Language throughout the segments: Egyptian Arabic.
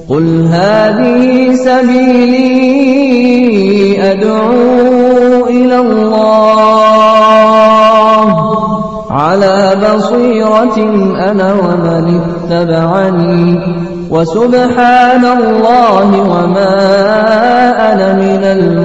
قل هذه سبيلي أدعو إلى الله على بصيرة أنا ومن اتبعني وسبحان الله وما أنا من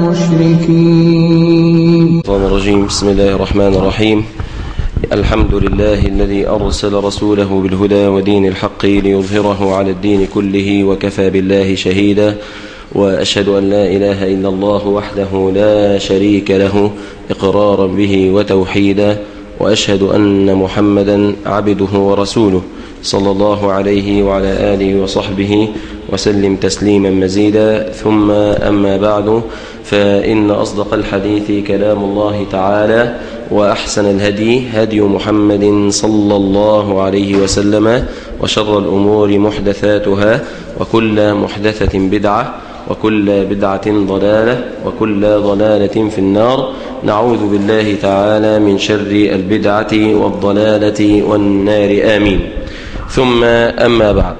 المشركين الرجيم بسم الله الرحمن الرحيم الحمد لله الذي أرسل رسوله بالهدى ودين الحق ليظهره على الدين كله وكفى بالله شهيدا وأشهد أن لا إله إلا الله وحده لا شريك له إقرارا به وتوحيدا وأشهد أن محمدا عبده ورسوله صلى الله عليه وعلى آله وصحبه وسلم تسليما مزيدا ثم أما بعد فإن أصدق الحديث كلام الله تعالى وأحسن الهدي هدي محمد صلى الله عليه وسلم وشر الأمور محدثاتها وكل محدثة بدعة وكل بدعة ضلالة وكل ضلالة في النار نعوذ بالله تعالى من شر البدعة والضلالة والنار آمين ثم أما بعد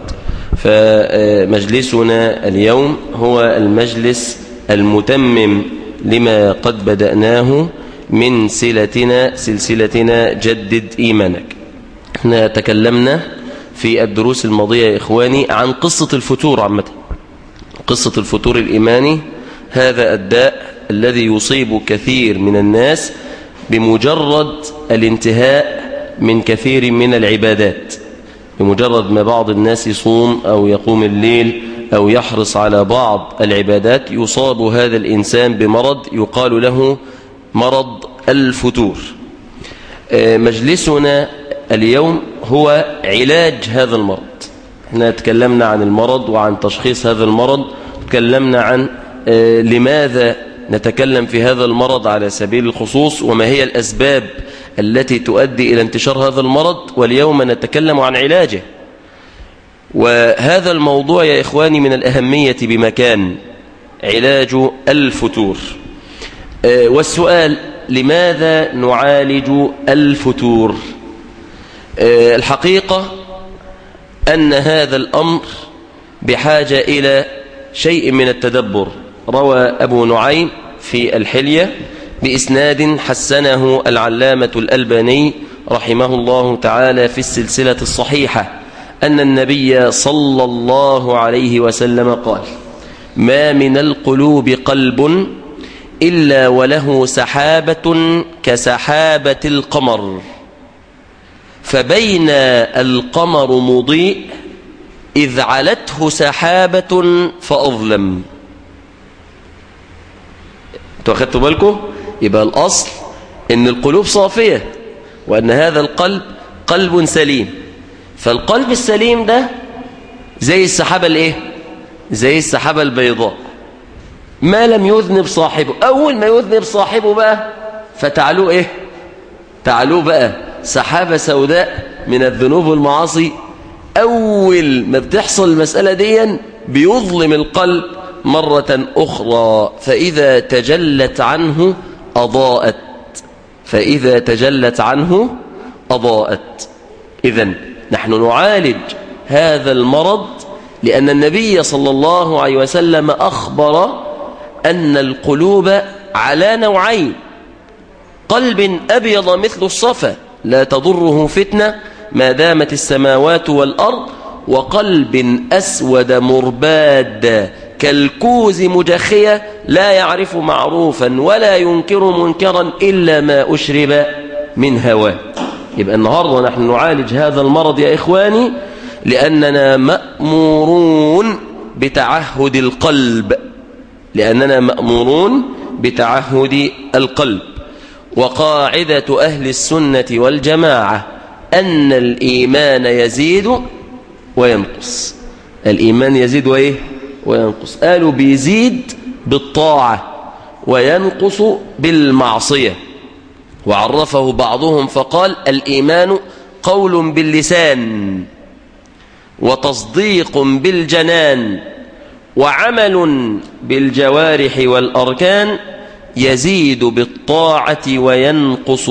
فمجلسنا اليوم هو المجلس المتمم لما قد بدأناه من سلتنا سلسلتنا جدد إيمانك احنا تكلمنا في الدروس الماضية يا إخواني عن قصة الفتور عامة قصة الفتور الإيماني هذا الداء الذي يصيب كثير من الناس بمجرد الانتهاء من كثير من العبادات بمجرد ما بعض الناس يصوم أو يقوم الليل أو يحرص على بعض العبادات يصاب هذا الإنسان بمرض يقال له مرض الفتور مجلسنا اليوم هو علاج هذا المرض احنا تكلمنا عن المرض وعن تشخيص هذا المرض تكلمنا عن لماذا نتكلم في هذا المرض على سبيل الخصوص وما هي الأسباب التي تؤدي إلى انتشار هذا المرض واليوم نتكلم عن علاجه وهذا الموضوع يا إخواني من الأهمية بمكان علاج الفتور والسؤال لماذا نعالج الفتور الحقيقة أن هذا الأمر بحاجة إلى شيء من التدبر روى أبو نعيم في الحلية بإسناد حسنه العلامة الألباني رحمه الله تعالى في السلسلة الصحيحة أن النبي صلى الله عليه وسلم قال ما من القلوب قلب إلا وله سحابة كسحابة القمر فبين القمر مضيء إذ علته سحابة فأظلم انتوا أخذتوا بالكم يبقى الأصل إن القلوب صافية وأن هذا القلب قلب سليم فالقلب السليم ده زي السحابة الايه زي السحابة البيضاء ما لم يذنب صاحبه أول ما يذنب صاحبه بقى فتعلوه إيه تعلوه بقى سحابة سوداء من الذنوب والمعاصي أول ما بتحصل المسألة دي بيظلم القلب مرة أخرى فإذا تجلت عنه أضاءت فإذا تجلت عنه أضاءت إذن نحن نعالج هذا المرض لأن النبي صلى الله عليه وسلم أخبر أن القلوب على نوعين قلب أبيض مثل الصفا لا تضره فتنة ما دامت السماوات والأرض وقلب أسود مرباد كالكوز مجخية لا يعرف معروفا ولا ينكر منكرا إلا ما أشرب من هواه يبقى النهاردة نحن نعالج هذا المرض يا إخواني لأننا مأمورون بتعهد القلب لأننا مأمورون بتعهد القلب وقاعدة أهل السنة والجماعة أن الإيمان يزيد وينقص الإيمان يزيد وإيه وينقص قالوا بيزيد بالطاعة وينقص بالمعصية وعرفه بعضهم فقال الإيمان قول باللسان وتصديق بالجنان وعمل بالجوارح والأركان يزيد بالطاعة وينقص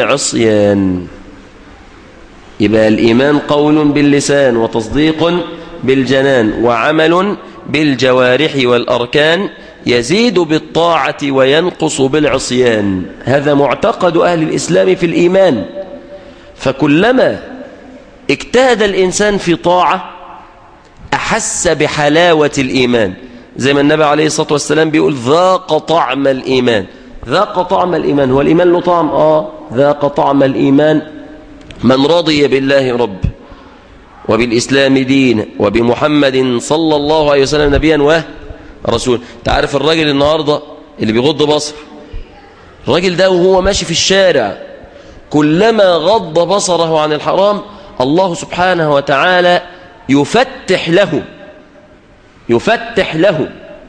بالعصيان يبقى الإيمان قول باللسان وتصديق بالجنان وعمل بالجوارح والأركان يزيد بالطاعة وينقص بالعصيان هذا معتقد أهل الإسلام في الإيمان فكلما اجتهد الإنسان في طاعة أحس بحلاوة الإيمان زي ما النبي عليه الصلاة والسلام بيقول ذاق طعم الإيمان ذاق طعم الإيمان هو الإيمان له طعم آه ذاق طعم الإيمان من رضي بالله رب وبالإسلام دين وبمحمد صلى الله عليه وسلم نبيا ورسول تعرف الراجل النهاردة اللي بيغض بصر الراجل ده وهو ماشي في الشارع كلما غض بصره عن الحرام الله سبحانه وتعالى يفتح له يفتح له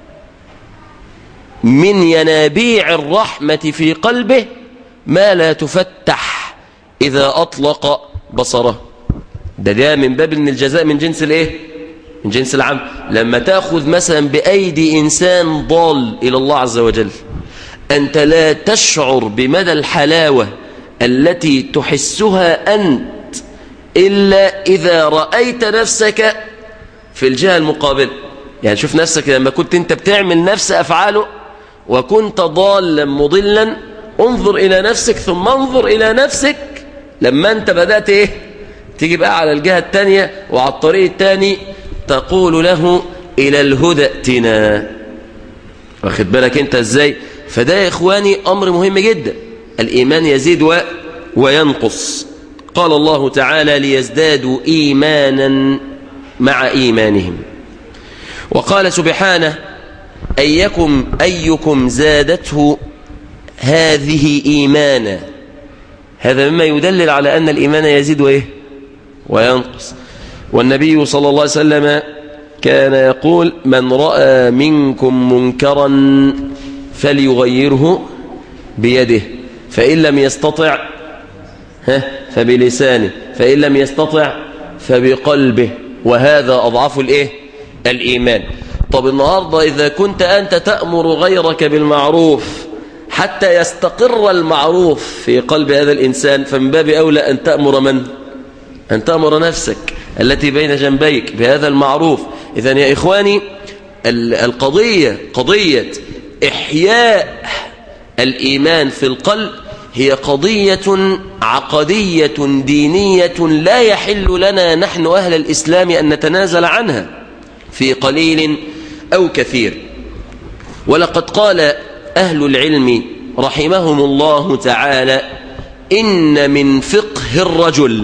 من ينابيع الرحمة في قلبه ما لا تفتح إذا أطلق بصره ده ده من باب ان الجزاء من جنس الايه من جنس العمل لما تأخذ مثلا بأيدي إنسان ضال إلى الله عز وجل أنت لا تشعر بمدى الحلاوة التي تحسها أنت إلا إذا رأيت نفسك في الجهة المقابلة يعني شوف نفسك لما كنت أنت بتعمل نفس أفعاله وكنت ضالا مضلا انظر إلى نفسك ثم انظر إلى نفسك لما أنت بدأت إيه تيجي بقى على الجهة التانية وعلى الطريق التاني تقول له إلى الهدى ائتنا واخد بالك أنت إزاي فده يا إخواني أمر مهم جدا الإيمان يزيد و... وينقص قال الله تعالى ليزدادوا إيمانا مع إيمانهم وقال سبحانه أيكم, أيكم زادته هذه إيمانا هذا مما يدلل على أن الإيمان يزيد وإيه وينقص والنبي صلى الله عليه وسلم كان يقول من رأى منكم منكرا فليغيره بيده فإن لم يستطع فبلسانه فإن لم يستطع فبقلبه وهذا أضعف الإيه؟ الإيمان طب النهاردة إذا كنت أنت تأمر غيرك بالمعروف حتى يستقر المعروف في قلب هذا الإنسان فمن باب أولى أن تأمر من؟ أن تأمر نفسك التي بين جنبيك بهذا المعروف إذا يا إخواني القضية قضية إحياء الإيمان في القلب هي قضية عقدية دينية لا يحل لنا نحن أهل الإسلام أن نتنازل عنها في قليل أو كثير ولقد قال أهل العلم رحمهم الله تعالى إن من فقه الرجل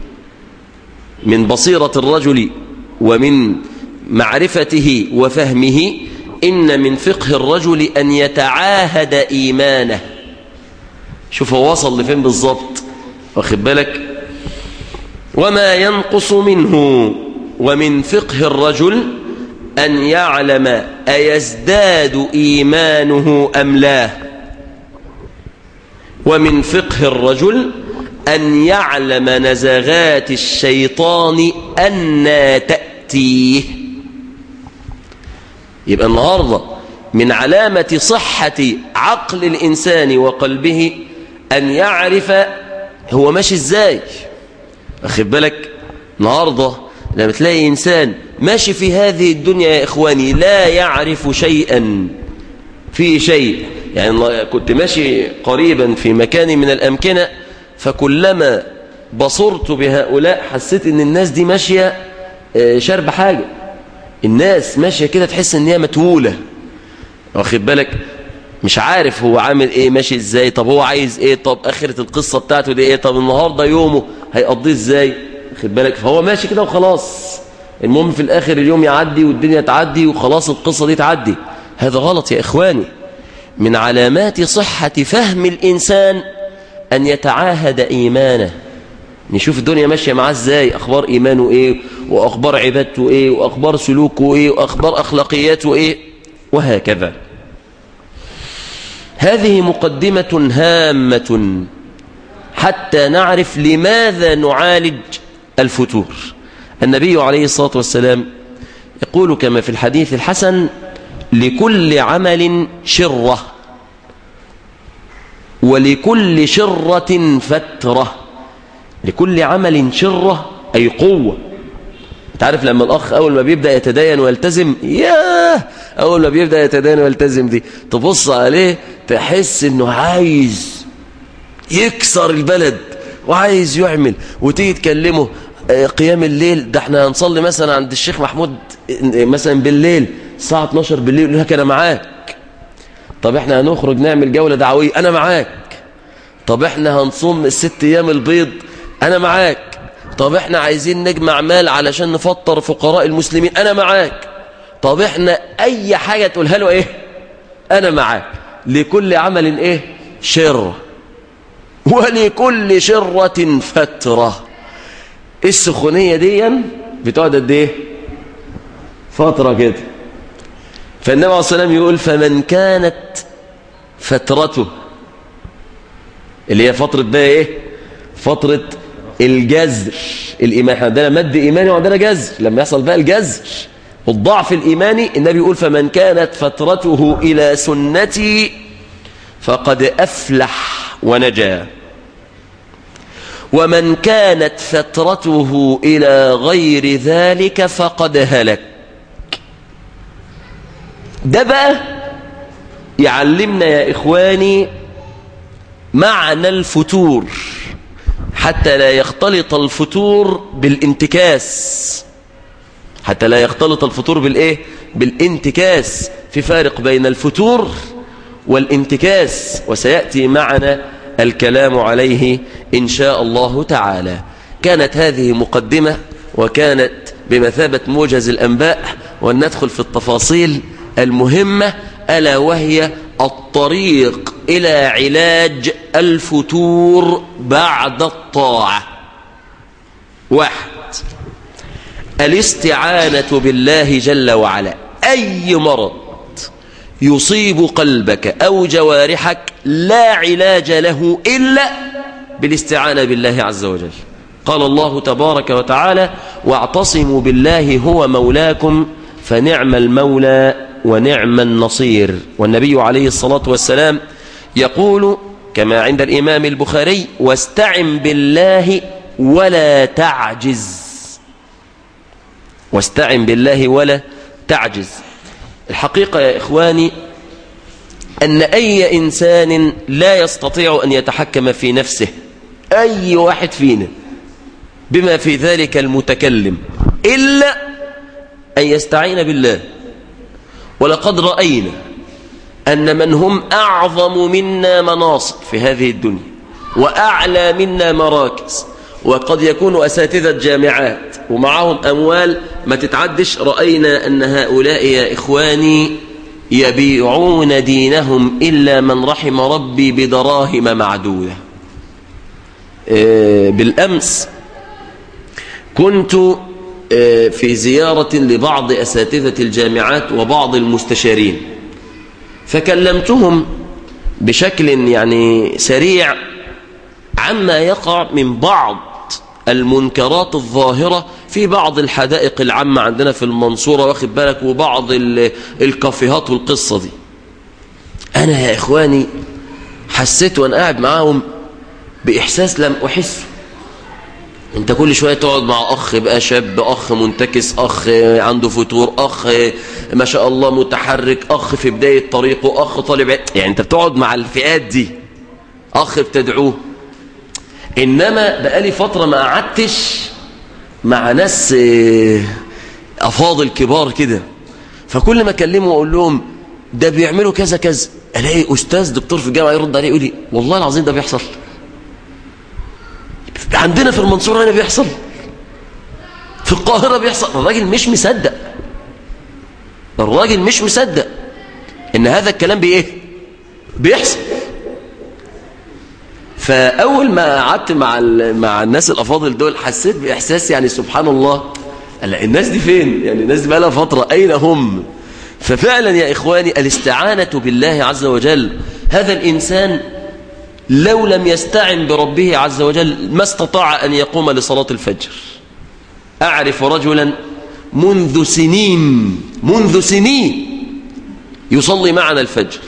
من بصيرة الرجل ومن معرفته وفهمه إن من فقه الرجل أن يتعاهد إيمانه شوف هو وصل لفين بالظبط واخد بالك وما ينقص منه ومن فقه الرجل أن يعلم أيزداد إيمانه أم لا ومن فقه الرجل أن يعلم نزغات الشيطان أن تأتيه يبقى النهاردة من علامة صحة عقل الإنسان وقلبه أن يعرف هو ماشي إزاي أخذ بالك النهاردة لما تلاقي إنسان ماشي في هذه الدنيا يا إخواني لا يعرف شيئا في شيء يعني كنت ماشي قريبا في مكان من الأمكنة فكلما بصرت بهؤلاء حسيت ان الناس دي ماشية شرب حاجة الناس ماشية كده تحس ان هي متولة واخد بالك مش عارف هو عامل ايه ماشي ازاي طب هو عايز ايه طب اخرة القصة بتاعته دي ايه طب النهاردة يومه هيقضيه ازاي واخد بالك فهو ماشي كده وخلاص المهم في الاخر اليوم يعدي والدنيا تعدي وخلاص القصة دي تعدي هذا غلط يا اخواني من علامات صحة فهم الانسان أن يتعاهد إيمانه نشوف الدنيا ماشية معاه ازاي أخبار إيمانه إيه وأخبار عبادته إيه وأخبار سلوكه إيه وأخبار أخلاقياته إيه وهكذا هذه مقدمة هامة حتى نعرف لماذا نعالج الفتور النبي عليه الصلاة والسلام يقول كما في الحديث الحسن لكل عمل شرة ولكل شرة فترة لكل عمل شرة أي قوة انت عارف لما الاخ اول ما بيبدا يتدين ويلتزم ياه اول ما بيبدا يتدين ويلتزم دي تبص عليه تحس انه عايز يكسر البلد وعايز يعمل وتيجي تكلمه آه، قيام الليل ده احنا هنصلي مثلا عند الشيخ محمود آه، مثلا بالليل الساعة 12 بالليل يقول لك انا معاك طب احنا هنخرج نعمل جولة دعوية انا معاك طب احنا هنصوم الست ايام البيض انا معاك طب احنا عايزين نجمع مال علشان نفطر فقراء المسلمين انا معاك طب احنا اي حاجة تقولها له ايه انا معاك لكل عمل ايه شر ولكل شرة فترة السخونية دي بتقعد قد ايه فترة كده فالنبي عليه الصلاة والسلام يقول فمن كانت فترته اللي هي فترة بقى ايه فترة الجزر الإيمان احنا عندنا مد إيماني وعندنا جزر لما يحصل بقى الجزر والضعف الإيماني النبي يقول فمن كانت فترته إلى سنتي فقد أفلح ونجا ومن كانت فترته إلى غير ذلك فقد هلك ده بقى يعلمنا يا إخواني معنى الفتور حتى لا يختلط الفتور بالانتكاس حتى لا يختلط الفتور بالإيه؟ بالانتكاس في فارق بين الفتور والانتكاس وسيأتي معنا الكلام عليه إن شاء الله تعالى كانت هذه مقدمة وكانت بمثابة موجز الأنباء وندخل في التفاصيل المهمة ألا وهي الطريق إلى علاج الفتور بعد الطاعة واحد الاستعانة بالله جل وعلا أي مرض يصيب قلبك أو جوارحك لا علاج له إلا بالاستعانة بالله عز وجل قال الله تبارك وتعالى واعتصموا بالله هو مولاكم فنعم المولى ونعم النصير والنبي عليه الصلاة والسلام يقول كما عند الإمام البخاري واستعن بالله ولا تعجز واستعن بالله ولا تعجز الحقيقة يا إخواني أن أي إنسان لا يستطيع أن يتحكم في نفسه أي واحد فينا بما في ذلك المتكلم إلا أن يستعين بالله ولقد رأينا أن من هم أعظم منا مناصب في هذه الدنيا وأعلى منا مراكز وقد يكونوا أساتذة جامعات ومعهم أموال ما تتعدش رأينا أن هؤلاء يا إخواني يبيعون دينهم إلا من رحم ربي بدراهم معدودة بالأمس كنت في زيارة لبعض أساتذة الجامعات وبعض المستشارين فكلمتهم بشكل يعني سريع عما يقع من بعض المنكرات الظاهرة في بعض الحدائق العامة عندنا في المنصورة واخد بالك وبعض الكافيهات والقصة دي أنا يا إخواني حسيت وأنا قاعد معاهم بإحساس لم أحسه انت كل شوية تقعد مع اخ بقى شاب اخ منتكس اخ عنده فتور اخ ما شاء الله متحرك اخ في بداية طريقه اخ طالب يعني انت بتقعد مع الفئات دي اخ بتدعوه انما بقالي فترة ما قعدتش مع ناس افاضل كبار كده فكل ما اكلمه واقول لهم ده بيعملوا كذا كذا الاقي استاذ دكتور في الجامعه يرد عليه يقول لي والله العظيم ده بيحصل عندنا في المنصورة هنا بيحصل في القاهرة بيحصل الراجل مش مصدق الراجل مش مصدق ان هذا الكلام بايه بيحصل فاول ما قعدت مع مع الناس الافاضل دول حسيت باحساس يعني سبحان الله الناس دي فين يعني الناس دي بقى لها فتره اين هم ففعلا يا اخواني الاستعانه بالله عز وجل هذا الانسان لو لم يستعن بربه عز وجل ما استطاع أن يقوم لصلاة الفجر أعرف رجلا منذ سنين منذ سنين يصلي معنا الفجر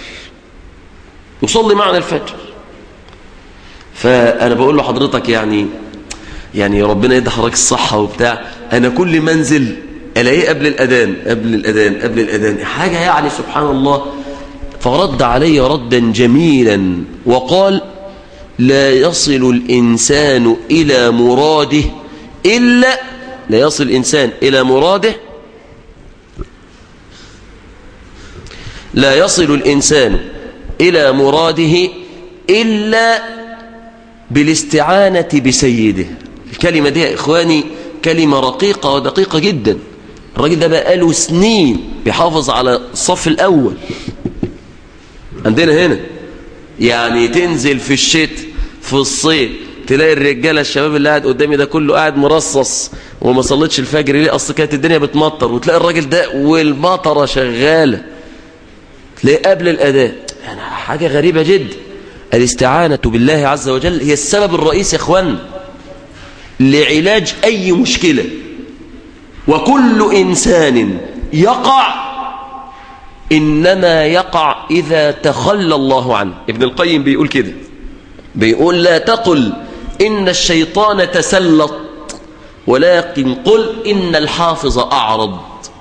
يصلي معنا الفجر فأنا بقول له حضرتك يعني يعني ربنا يدي حضرتك الصحة وبتاع أنا كل ما انزل ألاقيه قبل الأذان قبل الأذان قبل الأذان حاجة يعني سبحان الله فرد علي ردا جميلا وقال لا يصل الإنسان إلى مراده إلا لا يصل الإنسان إلى مراده لا يصل الإنسان إلى مراده إلا بالاستعانة بسيده الكلمة دي يا إخواني كلمة رقيقة ودقيقة جدا الراجل ده بقاله سنين بيحافظ على الصف الأول عندنا هنا يعني تنزل في الشتاء في الصيف تلاقي الرجالة الشباب اللي قاعد قدامي ده كله قاعد مرصص وما صليتش الفجر ليه أصل كانت الدنيا بتمطر وتلاقي الراجل ده والمطرة شغالة تلاقي قبل الأداء يعني حاجة غريبة جدا الاستعانة بالله عز وجل هي السبب الرئيسي يا اخوان لعلاج أي مشكلة وكل إنسان يقع إنما يقع إذا تخلى الله عنه ابن القيم بيقول كده بيقول لا تقل إن الشيطان تسلط ولكن قل إن الحافظ أعرض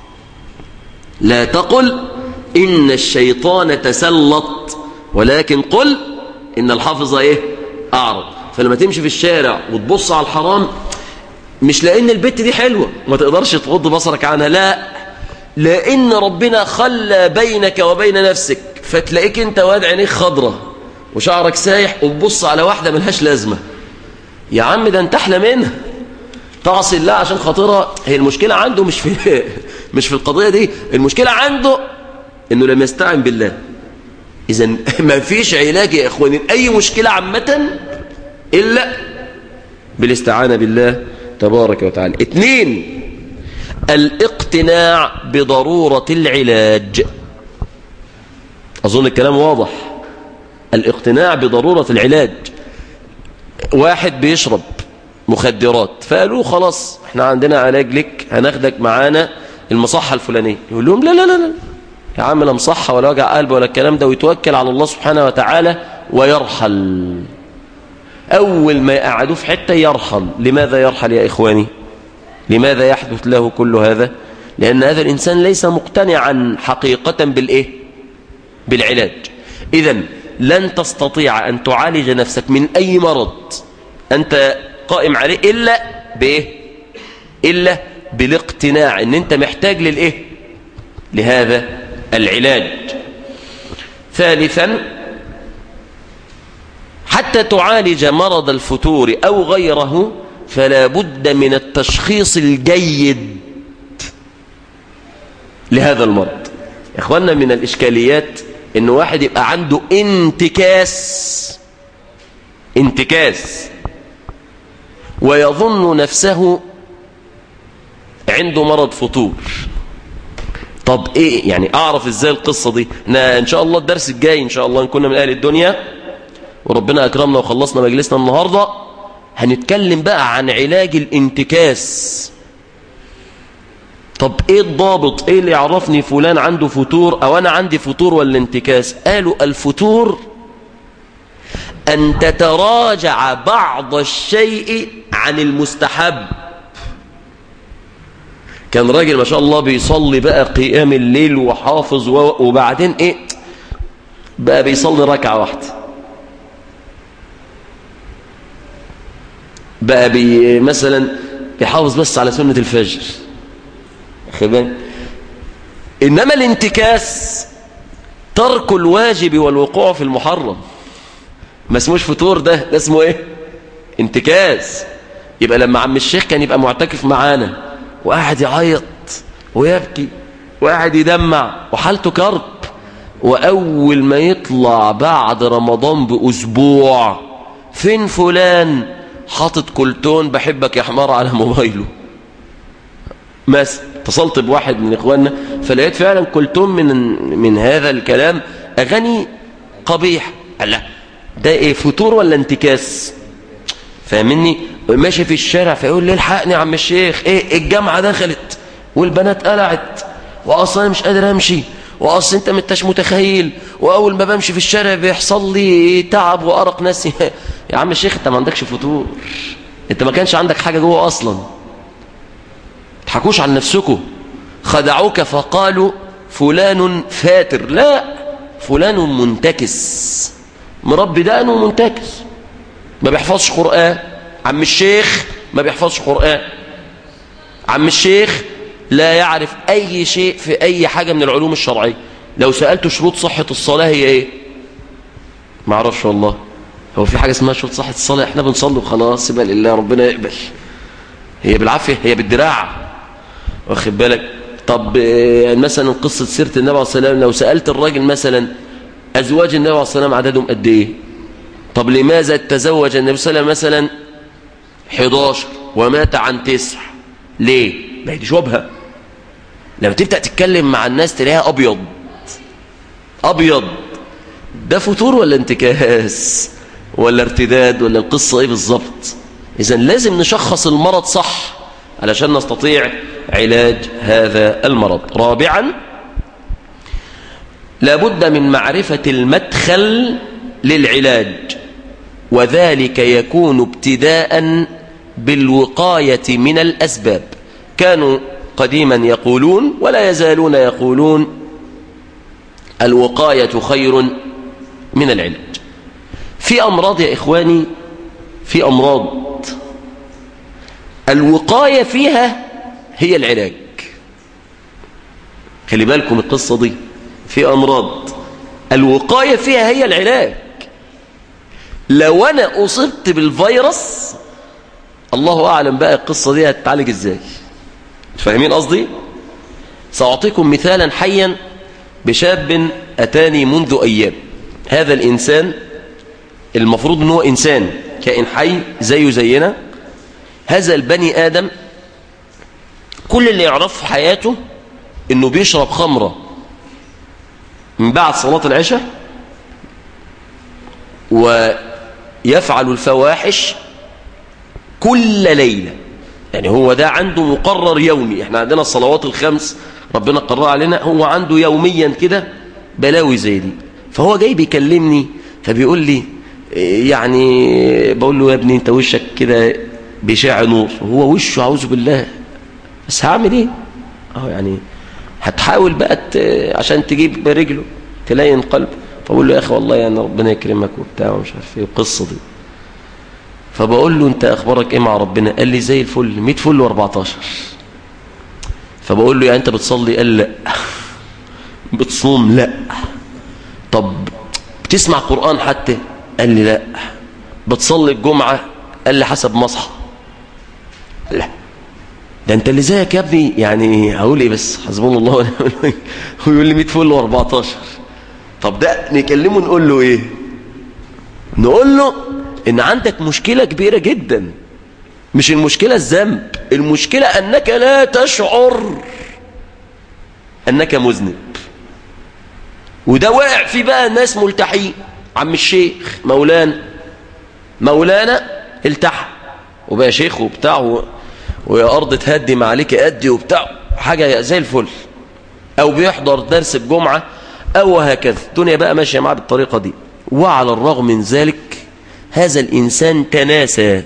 لا تقل إن الشيطان تسلط ولكن قل إن الحافظ إيه أعرض فلما تمشي في الشارع وتبص على الحرام مش لأن البت دي حلوة ما تقدرش تغض بصرك عنها لا لأن ربنا خلى بينك وبين نفسك فتلاقيك انت واد عينيك خضرة وشعرك سايح وتبص على واحدة ملهاش لازمة يا عم ده انت احلى منها تعصي الله عشان خاطرها هي المشكلة عنده مش في مش في القضية دي المشكلة عنده انه لم يستعن بالله اذا ما فيش علاج يا اخواني اي مشكلة عامة الا بالاستعانة بالله تبارك وتعالى اثنين الاقتناع بضرورة العلاج أظن الكلام واضح الاقتناع بضرورة العلاج واحد بيشرب مخدرات فقالوا خلاص احنا عندنا علاج لك هناخدك معانا المصحة الفلانية يقول لهم لا لا لا لا يا عم لا مصحة ولا وجع قلب ولا الكلام ده ويتوكل على الله سبحانه وتعالى ويرحل أول ما يقعدوه في حتة يرحل لماذا يرحل يا إخواني لماذا يحدث له كل هذا لأن هذا الإنسان ليس مقتنعا حقيقة بالإيه بالعلاج إذا لن تستطيع أن تعالج نفسك من أي مرض أنت قائم عليه إلا بإيه إلا بالاقتناع أن أنت محتاج للإيه لهذا العلاج ثالثا حتى تعالج مرض الفتور أو غيره فلا بد من التشخيص الجيد لهذا المرض يا اخوانا من الاشكاليات ان واحد يبقى عنده انتكاس انتكاس ويظن نفسه عنده مرض فطور طب ايه يعني اعرف ازاي القصة دي احنا ان شاء الله الدرس الجاي ان شاء الله ان كنا من اهل الدنيا وربنا اكرمنا وخلصنا مجلسنا النهاردة هنتكلم بقى عن علاج الانتكاس طب ايه الضابط ايه اللي يعرفني فلان عنده فتور او انا عندي فتور ولا انتكاس قالوا الفتور ان تتراجع بعض الشيء عن المستحب كان راجل ما شاء الله بيصلي بقى قيام الليل وحافظ وبعدين ايه بقى بيصلي ركعة واحدة بقى بي مثلا بيحافظ بس على سنة الفجر خبان إنما الانتكاس ترك الواجب والوقوع في المحرم ما اسموش فطور ده ده اسمه ايه انتكاس يبقى لما عم الشيخ كان يبقى معتكف معانا وقاعد يعيط ويبكي وقاعد يدمع وحالته كرب وأول ما يطلع بعد رمضان بأسبوع فين فلان حاطط كلتون بحبك يا حمار على موبايله مس اتصلت بواحد من اخواننا فلقيت فعلا كلتون من من هذا الكلام اغاني قبيح لا ده ايه فطور ولا انتكاس فاهمني ماشي في الشارع فيقول لي الحقني يا عم الشيخ ايه الجامعه دخلت والبنات قلعت واصلا مش قادر امشي واصل انت ما انتش متخيل واول ما بمشي في الشارع بيحصل لي تعب وارق نفسي يا عم الشيخ انت ما عندكش فطور انت ما كانش عندك حاجة جوه اصلا تحكوش عن نفسكم خدعوك فقالوا فلان فاتر لا فلان منتكس مربي دقنه منتكس ما بيحفظش قرآن عم الشيخ ما بيحفظش قرآن عم الشيخ لا يعرف أي شيء في أي حاجة من العلوم الشرعية لو سألته شروط صحة الصلاة هي إيه ما اعرفش والله هو في حاجة اسمها شروط صحة الصلاة احنا بنصلي وخلاص يبقى لله ربنا يقبل هي بالعافية هي بالدراع واخد بالك طب مثلا قصة سيرة النبي عليه الصلاة والسلام لو سألت الراجل مثلا أزواج النبي عليه الصلاة والسلام عددهم قد إيه طب لماذا تزوج النبي صلى الله عليه وسلم مثلا 11 ومات عن تسع ليه ما هي دي شبهة لما تبدأ تتكلم مع الناس تلاقيها أبيض أبيض ده فتور ولا انتكاس ولا ارتداد ولا القصة ايه بالظبط اذا لازم نشخص المرض صح علشان نستطيع علاج هذا المرض رابعا لابد من معرفة المدخل للعلاج وذلك يكون ابتداء بالوقاية من الأسباب كانوا قديما يقولون ولا يزالون يقولون الوقاية خير من العلاج في أمراض يا إخواني في أمراض الوقاية فيها هي العلاج خلي بالكم القصة دي في أمراض الوقاية فيها هي العلاج لو أنا أصبت بالفيروس الله أعلم بقى القصة دي هتتعالج إزاي فاهمين قصدي سأعطيكم مثالا حيا بشاب أتاني منذ أيام هذا الإنسان المفروض أنه إنسان كائن حي زيه زينا هذا البني آدم كل اللي يعرفه في حياته أنه بيشرب خمرة من بعد صلاة العشاء ويفعل الفواحش كل ليلة يعني هو ده عنده مقرر يومي احنا عندنا الصلوات الخمس ربنا قرر علينا هو عنده يوميا كده بلاوي زي دي فهو جاي بيكلمني فبيقول لي يعني بقول له يا ابني انت وشك كده بيشع نور هو وشه اعوذ بالله بس هعمل ايه اهو يعني هتحاول بقى عشان تجيب رجله تلين قلبه فبقول له يا اخي والله يعني ربنا يكرمك وبتاع ومش عارف ايه القصه دي فبقول له انت اخبارك ايه مع ربنا قال لي زي الفل 100 فل و14 فبقول له يعني انت بتصلي قال لا بتصوم لا طب بتسمع قرآن حتى قال لي لا بتصلي الجمعة قال لي حسب مصحى لا ده انت اللي زيك يا ابني يعني هقول ايه بس حسبنا الله ونعم الوكيل هو يقول لي 100 فل و14 طب ده نكلمه نقول له ايه نقول له ان عندك مشكلة كبيرة جدا مش المشكلة الذنب المشكلة انك لا تشعر انك مذنب وده واقع فيه بقى الناس ملتحين عم الشيخ مولانا مولانا التحى وبقى شيخ وبتاع ويا أرض تهدي ما عليك أدي وبتاع حاجة زي الفل أو بيحضر درس الجمعة أو هكذا الدنيا بقى ماشية معاه بالطريقة دي وعلى الرغم من ذلك هذا الإنسان تناسى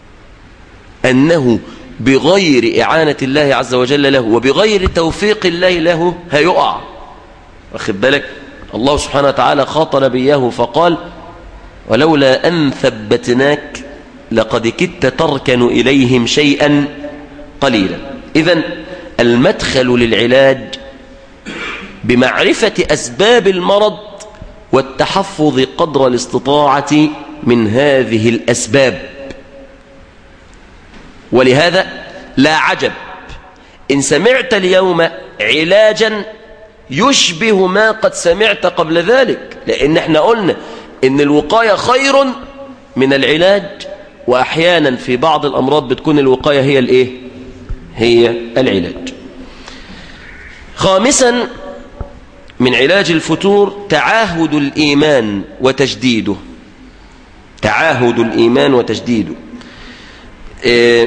أنه بغير إعانة الله عز وجل له وبغير توفيق الله له هيقع واخد بالك الله سبحانه وتعالى خاطر نبيه فقال ولولا أن ثبتناك لقد كدت تركن إليهم شيئا قليلا إذا المدخل للعلاج بمعرفة أسباب المرض والتحفظ قدر الاستطاعة من هذه الأسباب ولهذا لا عجب إن سمعت اليوم علاجا يشبه ما قد سمعت قبل ذلك لأن احنا قلنا إن الوقاية خير من العلاج وأحيانا في بعض الأمراض بتكون الوقاية هي الإيه؟ هي العلاج خامسا من علاج الفتور تعاهد الإيمان وتجديده تعاهد الإيمان وتجديده إيه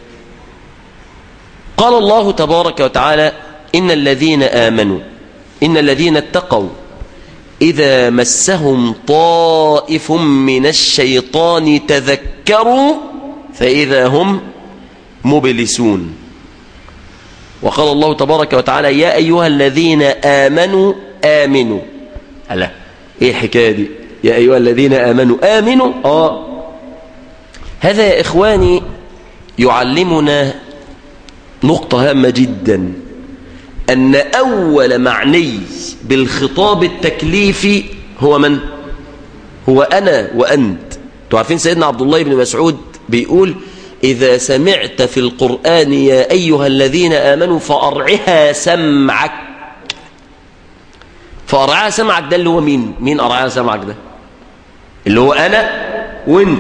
قال الله تبارك وتعالى إن الذين آمنوا إن الذين اتقوا إذا مسهم طائف من الشيطان تذكروا فإذا هم مبلسون وقال الله تبارك وتعالى يا أيها الذين آمنوا آمنوا ألا إيه الحكاية دي يا أيها الذين آمنوا آمنوا آه هذا يا إخواني يعلمنا نقطة هامة جدا أن أول معني بالخطاب التكليفي هو من؟ هو أنا وأنت تعرفين سيدنا عبد الله بن مسعود بيقول إذا سمعت في القرآن يا أيها الذين آمنوا فأرعها سمعك فأرعها سمعك ده اللي هو مين؟ مين أرعها سمعك ده؟ اللي هو أنا وأنت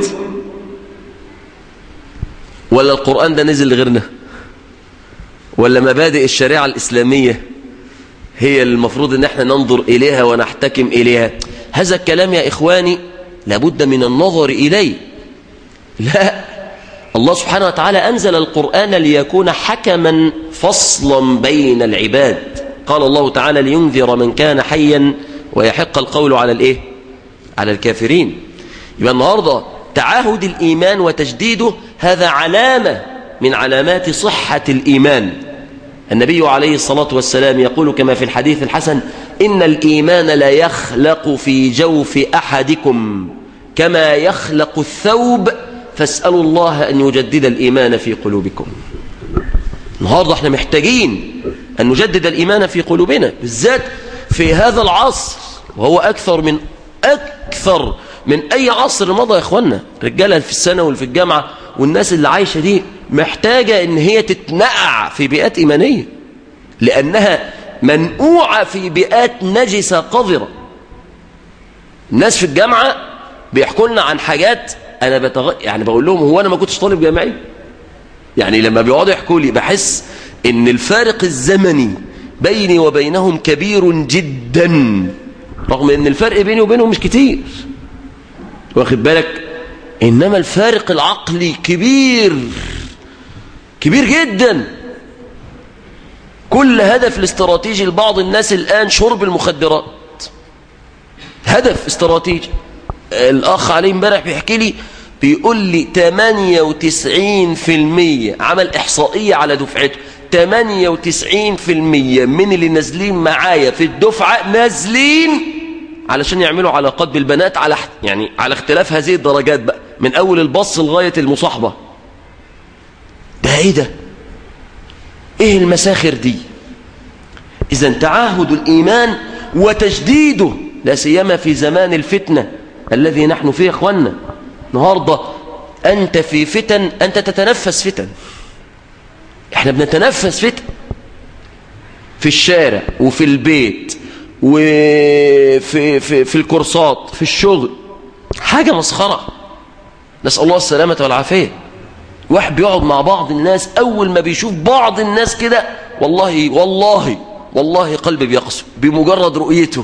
ولا القرآن ده نزل لغيرنا ولا مبادئ الشريعة الإسلامية هي المفروض ان احنا ننظر إليها ونحتكم إليها هذا الكلام يا إخواني لابد من النظر إليه لا الله سبحانه وتعالى أنزل القرآن ليكون حكما فصلا بين العباد قال الله تعالى لينذر من كان حيا ويحق القول على الإيه؟ على الكافرين يبقى النهاردة تعاهد الإيمان وتجديده هذا علامة من علامات صحة الإيمان النبي عليه الصلاة والسلام يقول كما في الحديث الحسن إن الإيمان لا يخلق في جوف أحدكم كما يخلق الثوب فاسألوا الله أن يجدد الإيمان في قلوبكم النهاردة احنا محتاجين أن نجدد الإيمان في قلوبنا بالذات في هذا العصر وهو أكثر من أكثر من أي عصر مضى يا إخوانا رجالة في السنة واللي في الجامعة والناس اللي عايشة دي محتاجة ان هي تتنقع في بيئات ايمانية لانها منقوعة في بيئات نجسة قذرة الناس في الجامعة بيحكوا لنا عن حاجات انا بتغ... يعني بقول لهم هو انا ما كنتش طالب جامعي يعني لما بيقعدوا يحكوا لي بحس ان الفارق الزمني بيني وبينهم كبير جدا رغم ان الفرق بيني وبينهم مش كتير واخد بالك انما الفارق العقلي كبير كبير جدا كل هدف الاستراتيجي لبعض الناس الآن شرب المخدرات هدف استراتيجي الأخ علي امبارح بيحكي لي بيقول لي 98% عمل إحصائية على دفعته 98% من اللي نازلين معايا في الدفعة نازلين علشان يعملوا علاقات بالبنات على يعني على اختلاف هذه الدرجات بقى من أول البص لغاية المصاحبة ده ايه ده ايه المساخر دي اذا تعاهد الايمان وتجديده لا سيما في زمان الفتنه الذي نحن فيه اخوانا النهارده انت في فتن انت تتنفس فتن احنا بنتنفس فتن في الشارع وفي البيت وفي في في الكورسات في الشغل حاجه مسخره نسال الله السلامه والعافيه واحد بيقعد مع بعض الناس أول ما بيشوف بعض الناس كده والله والله والله قلبي بيقسو بمجرد رؤيته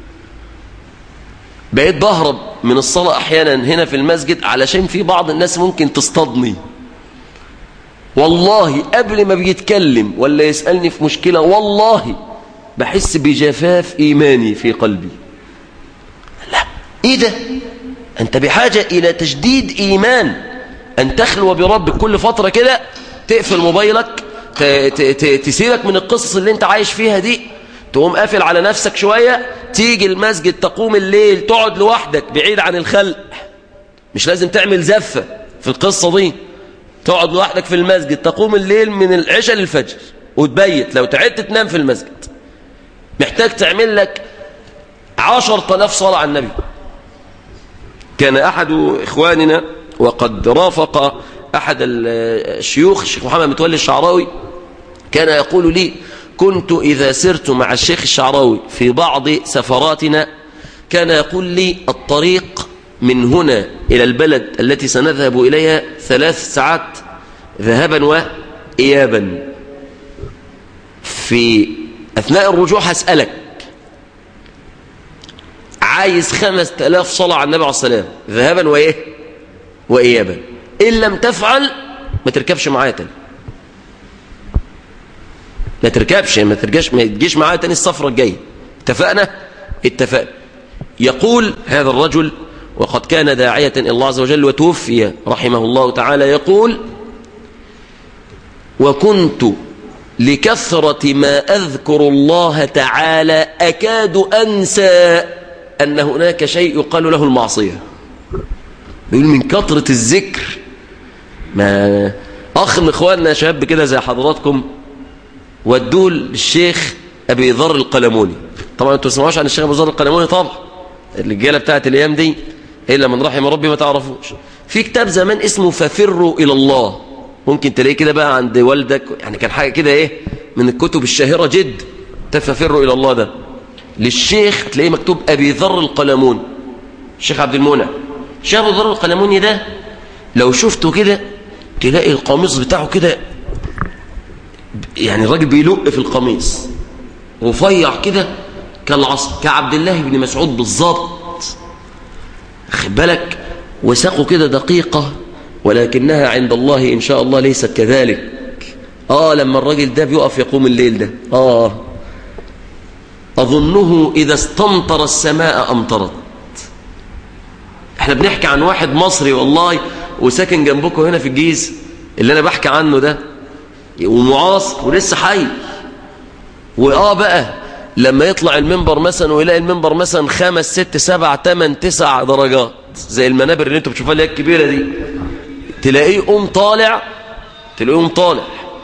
بقيت بهرب من الصلاة أحيانا هنا في المسجد علشان في بعض الناس ممكن تصطادني والله قبل ما بيتكلم ولا يسألني في مشكلة والله بحس بجفاف إيماني في قلبي لا إيه ده أنت بحاجة إلى تجديد إيمان أن تخلو بربك كل فترة كده تقفل موبايلك تسيبك من القصص اللي انت عايش فيها دي تقوم قافل على نفسك شوية تيجي المسجد تقوم الليل تقعد لوحدك بعيد عن الخلق مش لازم تعمل زفة في القصة دي تقعد لوحدك في المسجد تقوم الليل من العشاء للفجر وتبيت لو تعدت تنام في المسجد محتاج تعمل لك عشر تلاف صلاة على النبي كان أحد إخواننا وقد رافق أحد الشيوخ الشيخ محمد متولي الشعراوي كان يقول لي كنت إذا سرت مع الشيخ الشعراوي في بعض سفراتنا كان يقول لي الطريق من هنا إلى البلد التي سنذهب إليها ثلاث ساعات ذهابا وإيابا في أثناء الرجوع هسألك عايز خمس تلاف صلاة على النبي عليه السلام ذهابا وإيه وإيابا إن لم تفعل ما تركبش معايا تاني ما تركبش ما ترجعش ما تجيش معايا تاني السفرة الجاية اتفقنا اتفقنا يقول هذا الرجل وقد كان داعية إلى الله عز وجل وتوفي رحمه الله تعالى يقول وكنت لكثرة ما أذكر الله تعالى أكاد أنسى أن هناك شيء يقال له المعصية يقول من كثرة الذكر ما أخ من إخواننا شاب كده زي حضراتكم ودوه للشيخ أبي ذر القلموني طبعا أنتوا تسمعوش عن الشيخ أبي ذر القلموني طبعا الرجالة بتاعت الأيام دي إلا من رحم ربي ما تعرفوش في كتاب زمان اسمه ففروا إلى الله ممكن تلاقيه كده بقى عند والدك يعني كان حاجة كده إيه من الكتب الشاهرة جد تففروا إلى الله ده للشيخ تلاقيه مكتوب أبي ذر القلمون الشيخ عبد المنعم الشيخ أبي ذر القلموني ده لو شفته كده تلاقي القميص بتاعه كده يعني الراجل بيلق في القميص رفيع كده كالعصر كعبد الله بن مسعود بالظبط خد بالك وساقه كده دقيقة ولكنها عند الله إن شاء الله ليست كذلك آه لما الراجل ده بيقف يقوم الليل ده آه أظنه إذا استمطر السماء أمطرت احنا بنحكي عن واحد مصري والله وساكن جنبكم هنا في الجيز اللي أنا بحكي عنه ده ومعاصر ولسه حي وآه بقى لما يطلع المنبر مثلا ويلاقي المنبر مثلا خمس ست سبع تمن تسع درجات زي المنابر اللي انتوا بتشوفوها اللي هي الكبيرة دي تلاقيه قوم طالع تلاقيه قوم طالع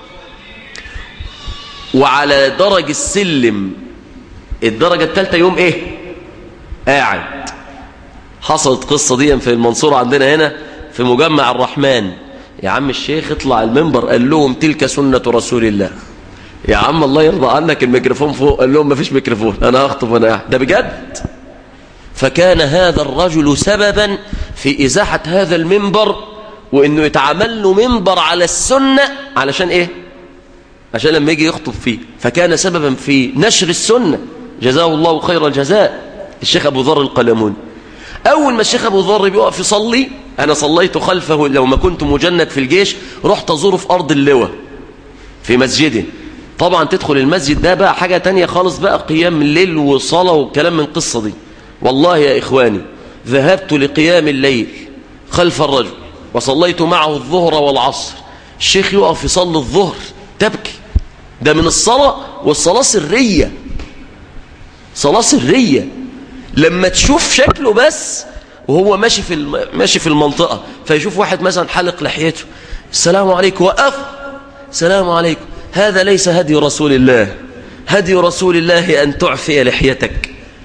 وعلى درج السلم الدرجة الثالثة يوم ايه قاعد حصلت قصة دي في المنصورة عندنا هنا في مجمع الرحمن يا عم الشيخ اطلع المنبر قال لهم تلك سنة رسول الله يا عم الله يرضى عنك الميكروفون فوق قال لهم ما فيش ميكروفون انا هخطب وانا قاعد ده بجد فكان هذا الرجل سببا في ازاحة هذا المنبر وانه يتعمل له منبر على السنة علشان ايه عشان لما يجي يخطب فيه فكان سببا في نشر السنة جزاه الله خير الجزاء الشيخ ابو ذر القلمون اول ما الشيخ ابو ذر بيقف يصلي انا صليت خلفه لو ما كنت مجند في الجيش رحت ازوره في ارض اللواء في مسجده طبعا تدخل المسجد ده بقى حاجة تانية خالص بقى قيام الليل وصلاة وكلام من القصة دي والله يا إخواني ذهبت لقيام الليل خلف الرجل وصليت معه الظهر والعصر الشيخ يقف يصلي الظهر تبكي ده من الصلاة والصلاة سرية صلاة سرية لما تشوف شكله بس وهو ماشي في الم... ماشي في المنطقة فيشوف واحد مثلا حلق لحيته السلام عليكم وقف السلام عليكم هذا ليس هدي رسول الله هدي رسول الله أن تعفي لحيتك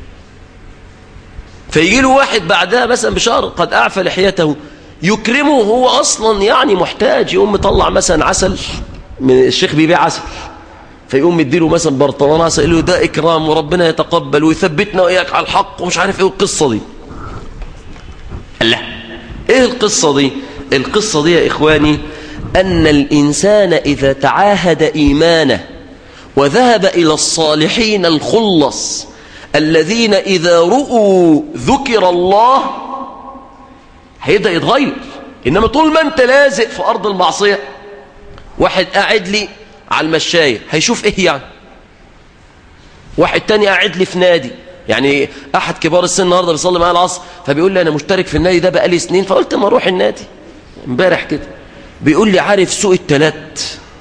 فيجي له واحد بعدها مثلا بشهر قد أعفى لحيته يكرمه هو أصلا يعني محتاج يقوم مطلع مثلا عسل من الشيخ بيبيع عسل فيقوم مديله مثلا برطمان عسل يقول له ده إكرام وربنا يتقبل ويثبتنا وإياك على الحق ومش عارف إيه القصة دي لا إيه القصة دي القصة دي يا إخواني أن الإنسان إذا تعاهد إيمانه وذهب إلى الصالحين الخلص الذين إذا رؤوا ذكر الله هيبدأ يتغير إنما طول ما أنت لازق في أرض المعصية واحد قاعد لي على المشاية هيشوف إيه يعني واحد تاني قاعد لي في نادي يعني أحد كبار السن النهاردة بيصلي معايا العصر فبيقول لي أنا مشترك في النادي ده بقالي سنين فقلت ما أروح النادي امبارح كده بيقول لي عارف سوق التلات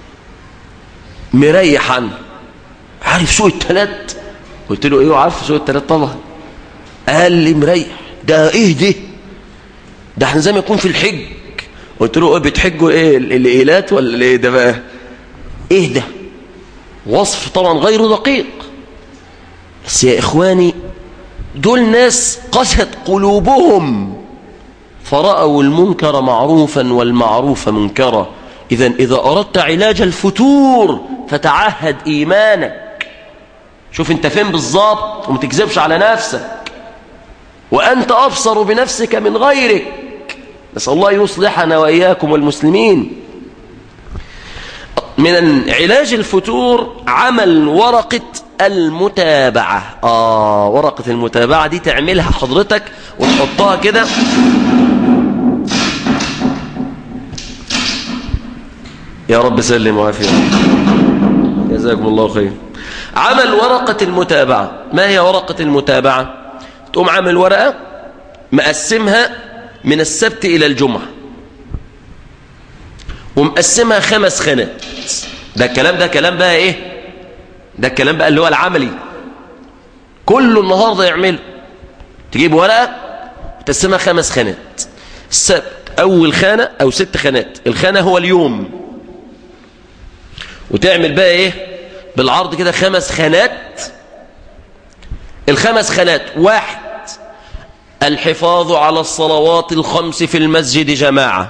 مريح عنه عارف سوق التلات قلت له ايه عارف سوق التلات طبعا قال لي مريح ده ايه ده ده احنا زي ما يكون في الحج قلت له ايه بتحجوا ايه الايلات ولا ايه ده بقى ايه ده وصف طبعا غير دقيق بس يا اخواني دول ناس قست قلوبهم فرأوا المنكر معروفا والمعروف منكرا إذا إذا أردت علاج الفتور فتعهد إيمانك شوف انت فين بالظبط وما تكذبش على نفسك وأنت أبصر بنفسك من غيرك نسأل الله يصلحنا وإياكم والمسلمين من علاج الفتور عمل ورقة المتابعة آه ورقة المتابعة دي تعملها حضرتك وتحطها كده يا رب سلم وعافية جزاكم الله خير عمل ورقة المتابعة ما هي ورقة المتابعة تقوم عامل ورقة مقسمها من السبت إلى الجمعة ومقسمها خمس خانات ده الكلام ده كلام بقى ايه ده الكلام بقى اللي هو العملي كله النهارده يعمله تجيب ورقه تقسمها خمس خانات السبت اول خانه او ست خانات الخانه هو اليوم وتعمل بقى ايه بالعرض كده خمس خانات الخمس خانات واحد الحفاظ على الصلوات الخمس في المسجد جماعة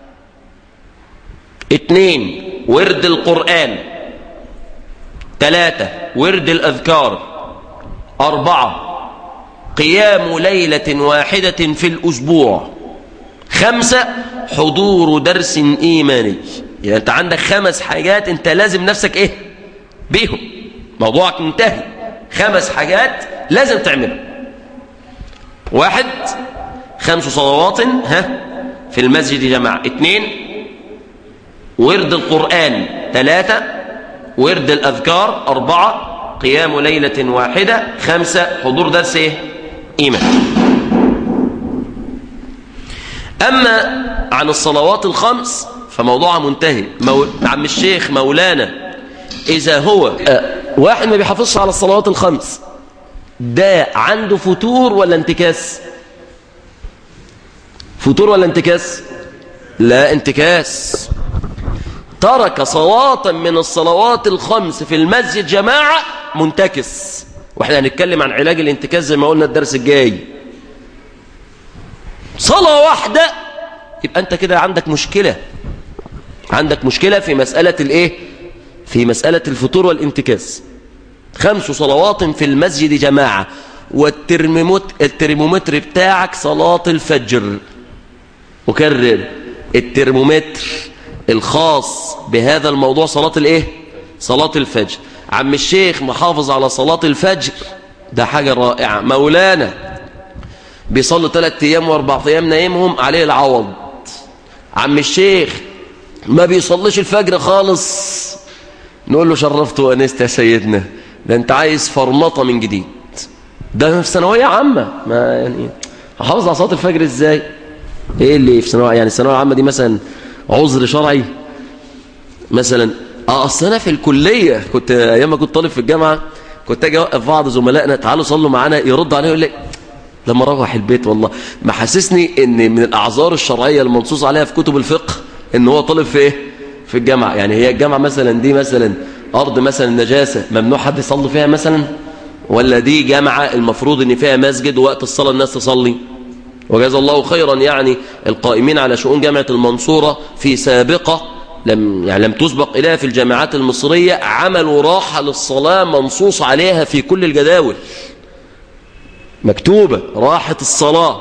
اثنين ورد القرآن ثلاثة ورد الأذكار أربعة قيام ليلة واحدة في الأسبوع خمسة حضور درس إيماني يعني أنت عندك خمس حاجات أنت لازم نفسك إيه بيهم موضوعك انتهي خمس حاجات لازم تعملها واحد خمس صلوات ها في المسجد جماعة اثنين ورد القرآن ثلاثة ورد الأذكار أربعة قيام ليلة واحدة خمسة حضور درس إيه؟ إيمان أما عن الصلوات الخمس فموضوعها منتهي مو... عم الشيخ مولانا إذا هو آه، واحد ما بيحافظش على الصلوات الخمس ده عنده فتور ولا انتكاس فتور ولا انتكاس لا انتكاس ترك صلاة من الصلوات الخمس في المسجد جماعة منتكس واحنا هنتكلم عن علاج الانتكاس زي ما قلنا الدرس الجاي صلاة واحدة يبقى انت كده عندك مشكلة عندك مشكلة في مسألة الايه في مسألة الفطور والانتكاس خمس صلوات في المسجد جماعة والترمومتر بتاعك صلاة الفجر أكرر الترمومتر الخاص بهذا الموضوع صلاة الايه صلاة الفجر عم الشيخ محافظ على صلاة الفجر ده حاجة رائعة مولانا بيصلي ثلاث ايام واربع ايام نايمهم عليه العوض عم الشيخ ما بيصليش الفجر خالص نقول له شرفت وانست يا سيدنا ده انت عايز فرمطه من جديد ده في ثانويه عامه ما يعني هحافظ على صلاه الفجر ازاي ايه اللي في ثانويه يعني الثانويه العامه دي مثلا عذر شرعي مثلا اه اصل انا في الكليه كنت ايام ما كنت طالب في الجامعه كنت اجي اوقف بعض زملائنا تعالوا صلوا معانا يرد عليه يقول لي لما اروح البيت والله محسسني ان من الاعذار الشرعيه المنصوص عليها في كتب الفقه ان هو طالب في ايه في الجامعه يعني هي الجامعه مثلا دي مثلا ارض مثلا نجاسه ممنوع حد يصلي فيها مثلا ولا دي جامعه المفروض ان فيها مسجد ووقت الصلاه الناس تصلي وجزا الله خيرا يعني القائمين على شؤون جامعه المنصوره في سابقه لم يعني لم تسبق اليها في الجامعات المصريه عملوا راحه للصلاه منصوص عليها في كل الجداول مكتوبة راحة الصلاة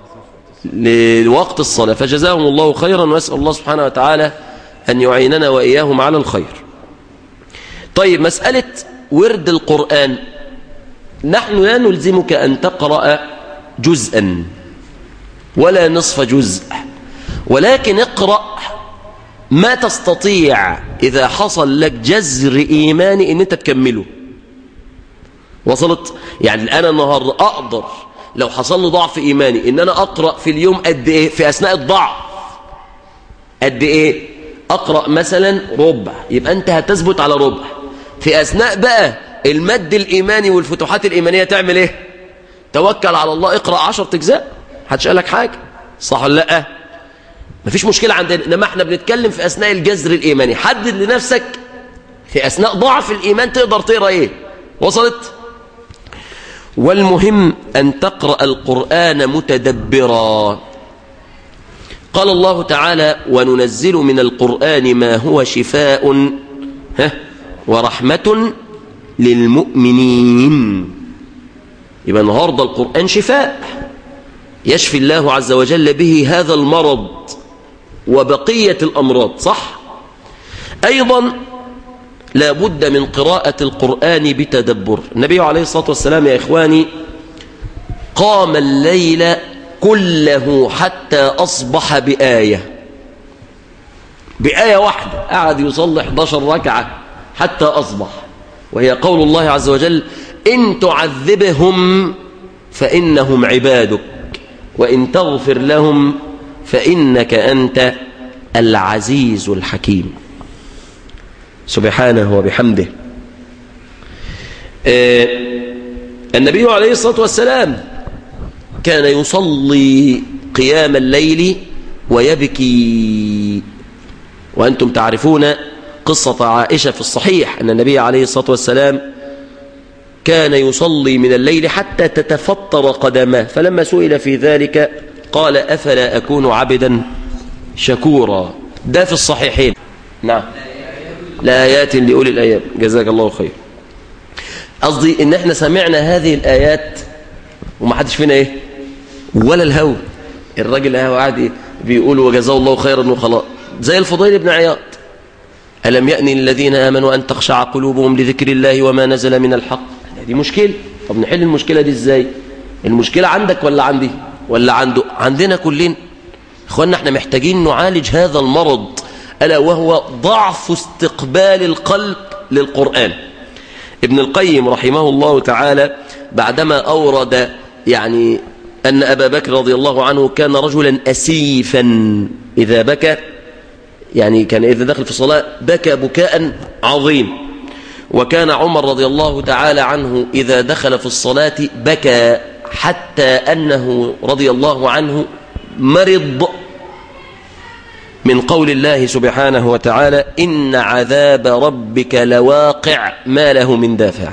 لوقت الصلاة فجزاهم الله خيرا وأسأل الله سبحانه وتعالى أن يعيننا وإياهم على الخير طيب مسألة ورد القرآن نحن لا نلزمك أن تقرأ جزءا ولا نصف جزء ولكن اقرأ ما تستطيع إذا حصل لك جزر إيماني إن أنت تكمله وصلت يعني أنا النهاردة أقدر لو حصل لي ضعف إيماني إن أنا أقرأ في اليوم قد إيه في أثناء الضعف قد إيه أقرأ مثلا ربع يبقى أنت هتثبت على ربع في أثناء بقى المد الإيماني والفتوحات الإيمانية تعمل إيه توكل على الله اقرأ عشر تجزاء محدش قال لك حاجة صح ولا لا مفيش مشكلة عندنا إنما احنا بنتكلم في أثناء الجذر الإيماني حدد لنفسك في أثناء ضعف الإيمان تقدر تقرأ إيه وصلت والمهم أن تقرأ القرآن متدبرا قال الله تعالى وننزل من القرآن ما هو شفاء ها ورحمة للمؤمنين يبقى النهاردة القرآن شفاء يشفي الله عز وجل به هذا المرض وبقية الأمراض صح أيضا لا بد من قراءة القرآن بتدبر النبي عليه الصلاة والسلام يا إخواني قام الليل كله حتى أصبح بآية بآية واحدة قعد يصلي 11 ركعة حتى أصبح وهي قول الله عز وجل إن تعذبهم فإنهم عبادك وإن تغفر لهم فإنك أنت العزيز الحكيم سبحانه وبحمده آه النبي عليه الصلاة والسلام كان يصلي قيام الليل ويبكي وأنتم تعرفون قصة عائشة في الصحيح أن النبي عليه الصلاة والسلام كان يصلي من الليل حتى تتفطر قدماه فلما سئل في ذلك قال أفلا أكون عبدا شكورا ده في الصحيحين نعم لآيات لأولي الآيات جزاك الله خير قصدي ان احنا سمعنا هذه الآيات وما حدش فينا ايه ولا الهوى الراجل هو قاعد بيقول وجزاه الله خيرا وخلاص زي الفضيل بن عياض ألم يأني الذين آمنوا أن تخشع قلوبهم لذكر الله وما نزل من الحق دي مشكلة طب نحل المشكلة دي ازاي المشكلة عندك ولا عندي ولا عنده عندنا كلنا اخوانا احنا محتاجين نعالج هذا المرض ألا وهو ضعف استقبال القلب للقرآن ابن القيم رحمه الله تعالى بعدما أورد يعني أن أبا بكر رضي الله عنه كان رجلا أسيفا إذا بكى يعني كان إذا دخل في الصلاة بكى بكاء عظيم وكان عمر رضي الله تعالى عنه إذا دخل في الصلاة بكى حتى أنه رضي الله عنه مرض من قول الله سبحانه وتعالى إن عذاب ربك لواقع ما له من دافع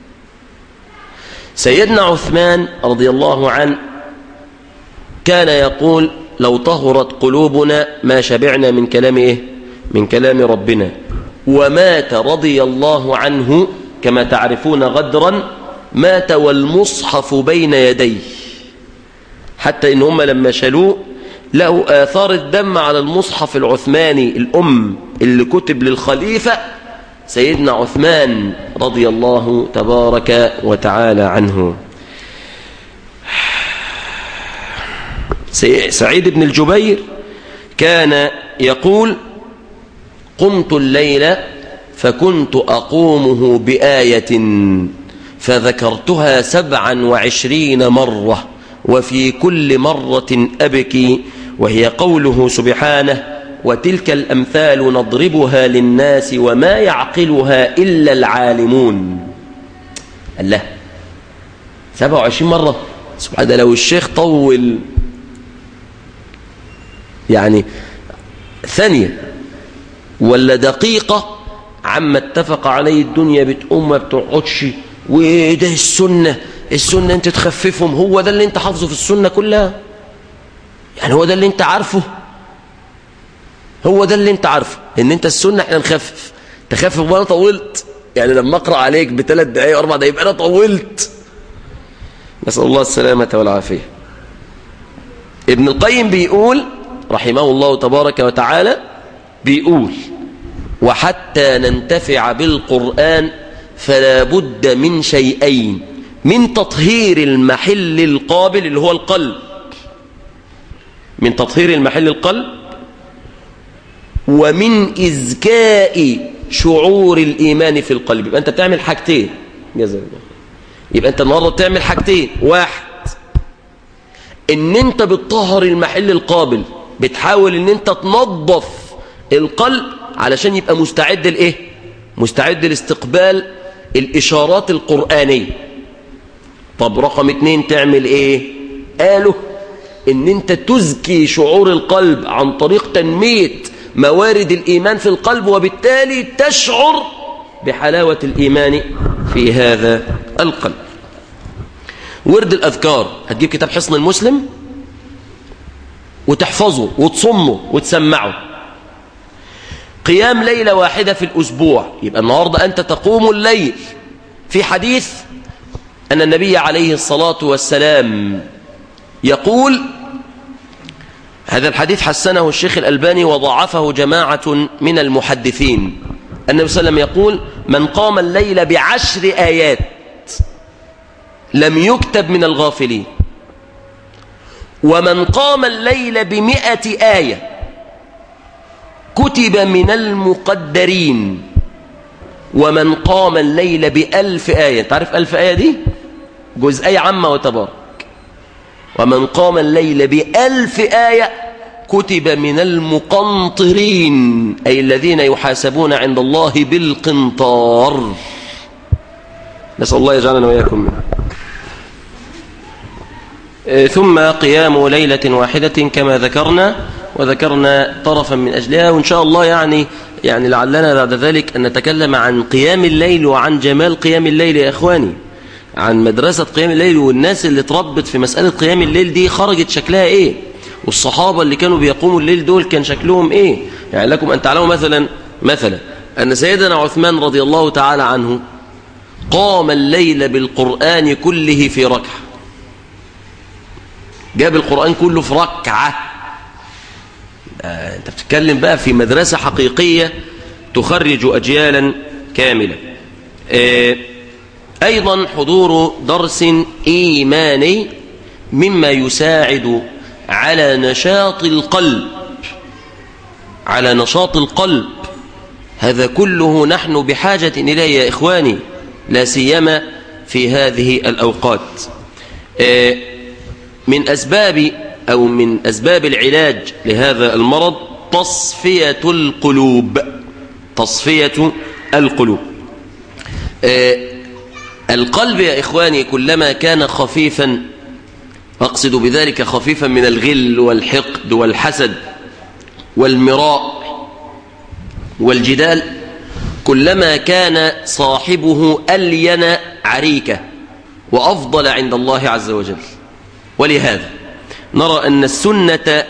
سيدنا عثمان رضي الله عنه كان يقول لو طهرت قلوبنا ما شبعنا من كلام إيه؟ من كلام ربنا ومات رضي الله عنه كما تعرفون غدرا مات والمصحف بين يديه حتى إن هم لما شالوه لقوا آثار الدم على المصحف العثماني الأم اللي كتب للخليفة سيدنا عثمان رضي الله تبارك وتعالى عنه سعيد بن الجبير كان يقول قمت الليل فكنت أقومه بآية فذكرتها سبعا وعشرين مرة وفي كل مرة أبكي وهي قوله سبحانه وتلك الأمثال نضربها للناس وما يعقلها إلا العالمون الله 27 مرة سبحان لو الشيخ طول يعني ثانية ولا دقيقة عما اتفق عليه الدنيا بتقوم ما بتقعدش وده السنة السنة انت تخففهم هو ده اللي انت حافظه في السنة كلها يعني هو ده اللي انت عارفه هو ده اللي انت عارفه ان انت السنة احنا نخفف تخفف وانا طولت يعني لما اقرأ عليك بثلاث دقايق اربع دقايق يبقى انا طولت نسأل الله السلامة والعافية ابن القيم بيقول رحمه الله تبارك وتعالى بيقول وحتى ننتفع بالقرآن فلا بد من شيئين من تطهير المحل القابل اللي هو القلب من تطهير المحل القلب ومن إزكاء شعور الإيمان في القلب يبقى أنت بتعمل حاجتين جزاك الله يبقى أنت النهاردة بتعمل حاجتين واحد إن أنت بتطهر المحل القابل بتحاول إن أنت تنظف القلب علشان يبقى مستعد لإيه مستعد لاستقبال الإشارات القرآنية طب رقم اتنين تعمل إيه قالوا إن أنت تزكي شعور القلب عن طريق تنمية موارد الإيمان في القلب وبالتالي تشعر بحلاوة الإيمان في هذا القلب ورد الأذكار هتجيب كتاب حصن المسلم وتحفظه وتصمه وتسمعه قيام ليلة واحدة في الأسبوع يبقى النهاردة أنت تقوم الليل في حديث أن النبي عليه الصلاة والسلام يقول هذا الحديث حسنه الشيخ الألباني وضعفه جماعة من المحدثين النبي صلى الله عليه وسلم يقول من قام الليل بعشر آيات لم يكتب من الغافلين ومن قام الليل بمئة آية كتب من المقدرين ومن قام الليل بألف آية تعرف ألف آية دي جزئية عامة وتبارك ومن قام الليل بألف آية كتب من المقنطرين أي الذين يحاسبون عند الله بالقنطار نسأل الله يجعلنا وإياكم منه ثم قيام ليلة واحدة كما ذكرنا وذكرنا طرفا من أجلها وإن شاء الله يعني يعني لعلنا بعد ذلك أن نتكلم عن قيام الليل وعن جمال قيام الليل يا إخواني عن مدرسة قيام الليل والناس اللي تربت في مسألة قيام الليل دي خرجت شكلها إيه والصحابة اللي كانوا بيقوموا الليل دول كان شكلهم إيه يعني لكم أن تعلموا مثلا مثلا أن سيدنا عثمان رضي الله تعالى عنه قام الليل بالقرآن كله في ركعة جاب القرآن كله في ركعة آه انت بتتكلم بقى في مدرسة حقيقية تخرج أجيالا كاملة آه أيضا حضور درس إيماني مما يساعد على نشاط القلب على نشاط القلب هذا كله نحن بحاجة إليه يا إخواني لا سيما في هذه الأوقات آه من أسباب أو من أسباب العلاج لهذا المرض تصفية القلوب تصفية القلوب آه القلب يا إخواني كلما كان خفيفا أقصد بذلك خفيفا من الغل والحقد والحسد والمراء والجدال كلما كان صاحبه ألين عريكة وأفضل عند الله عز وجل ولهذا نرى أن السنة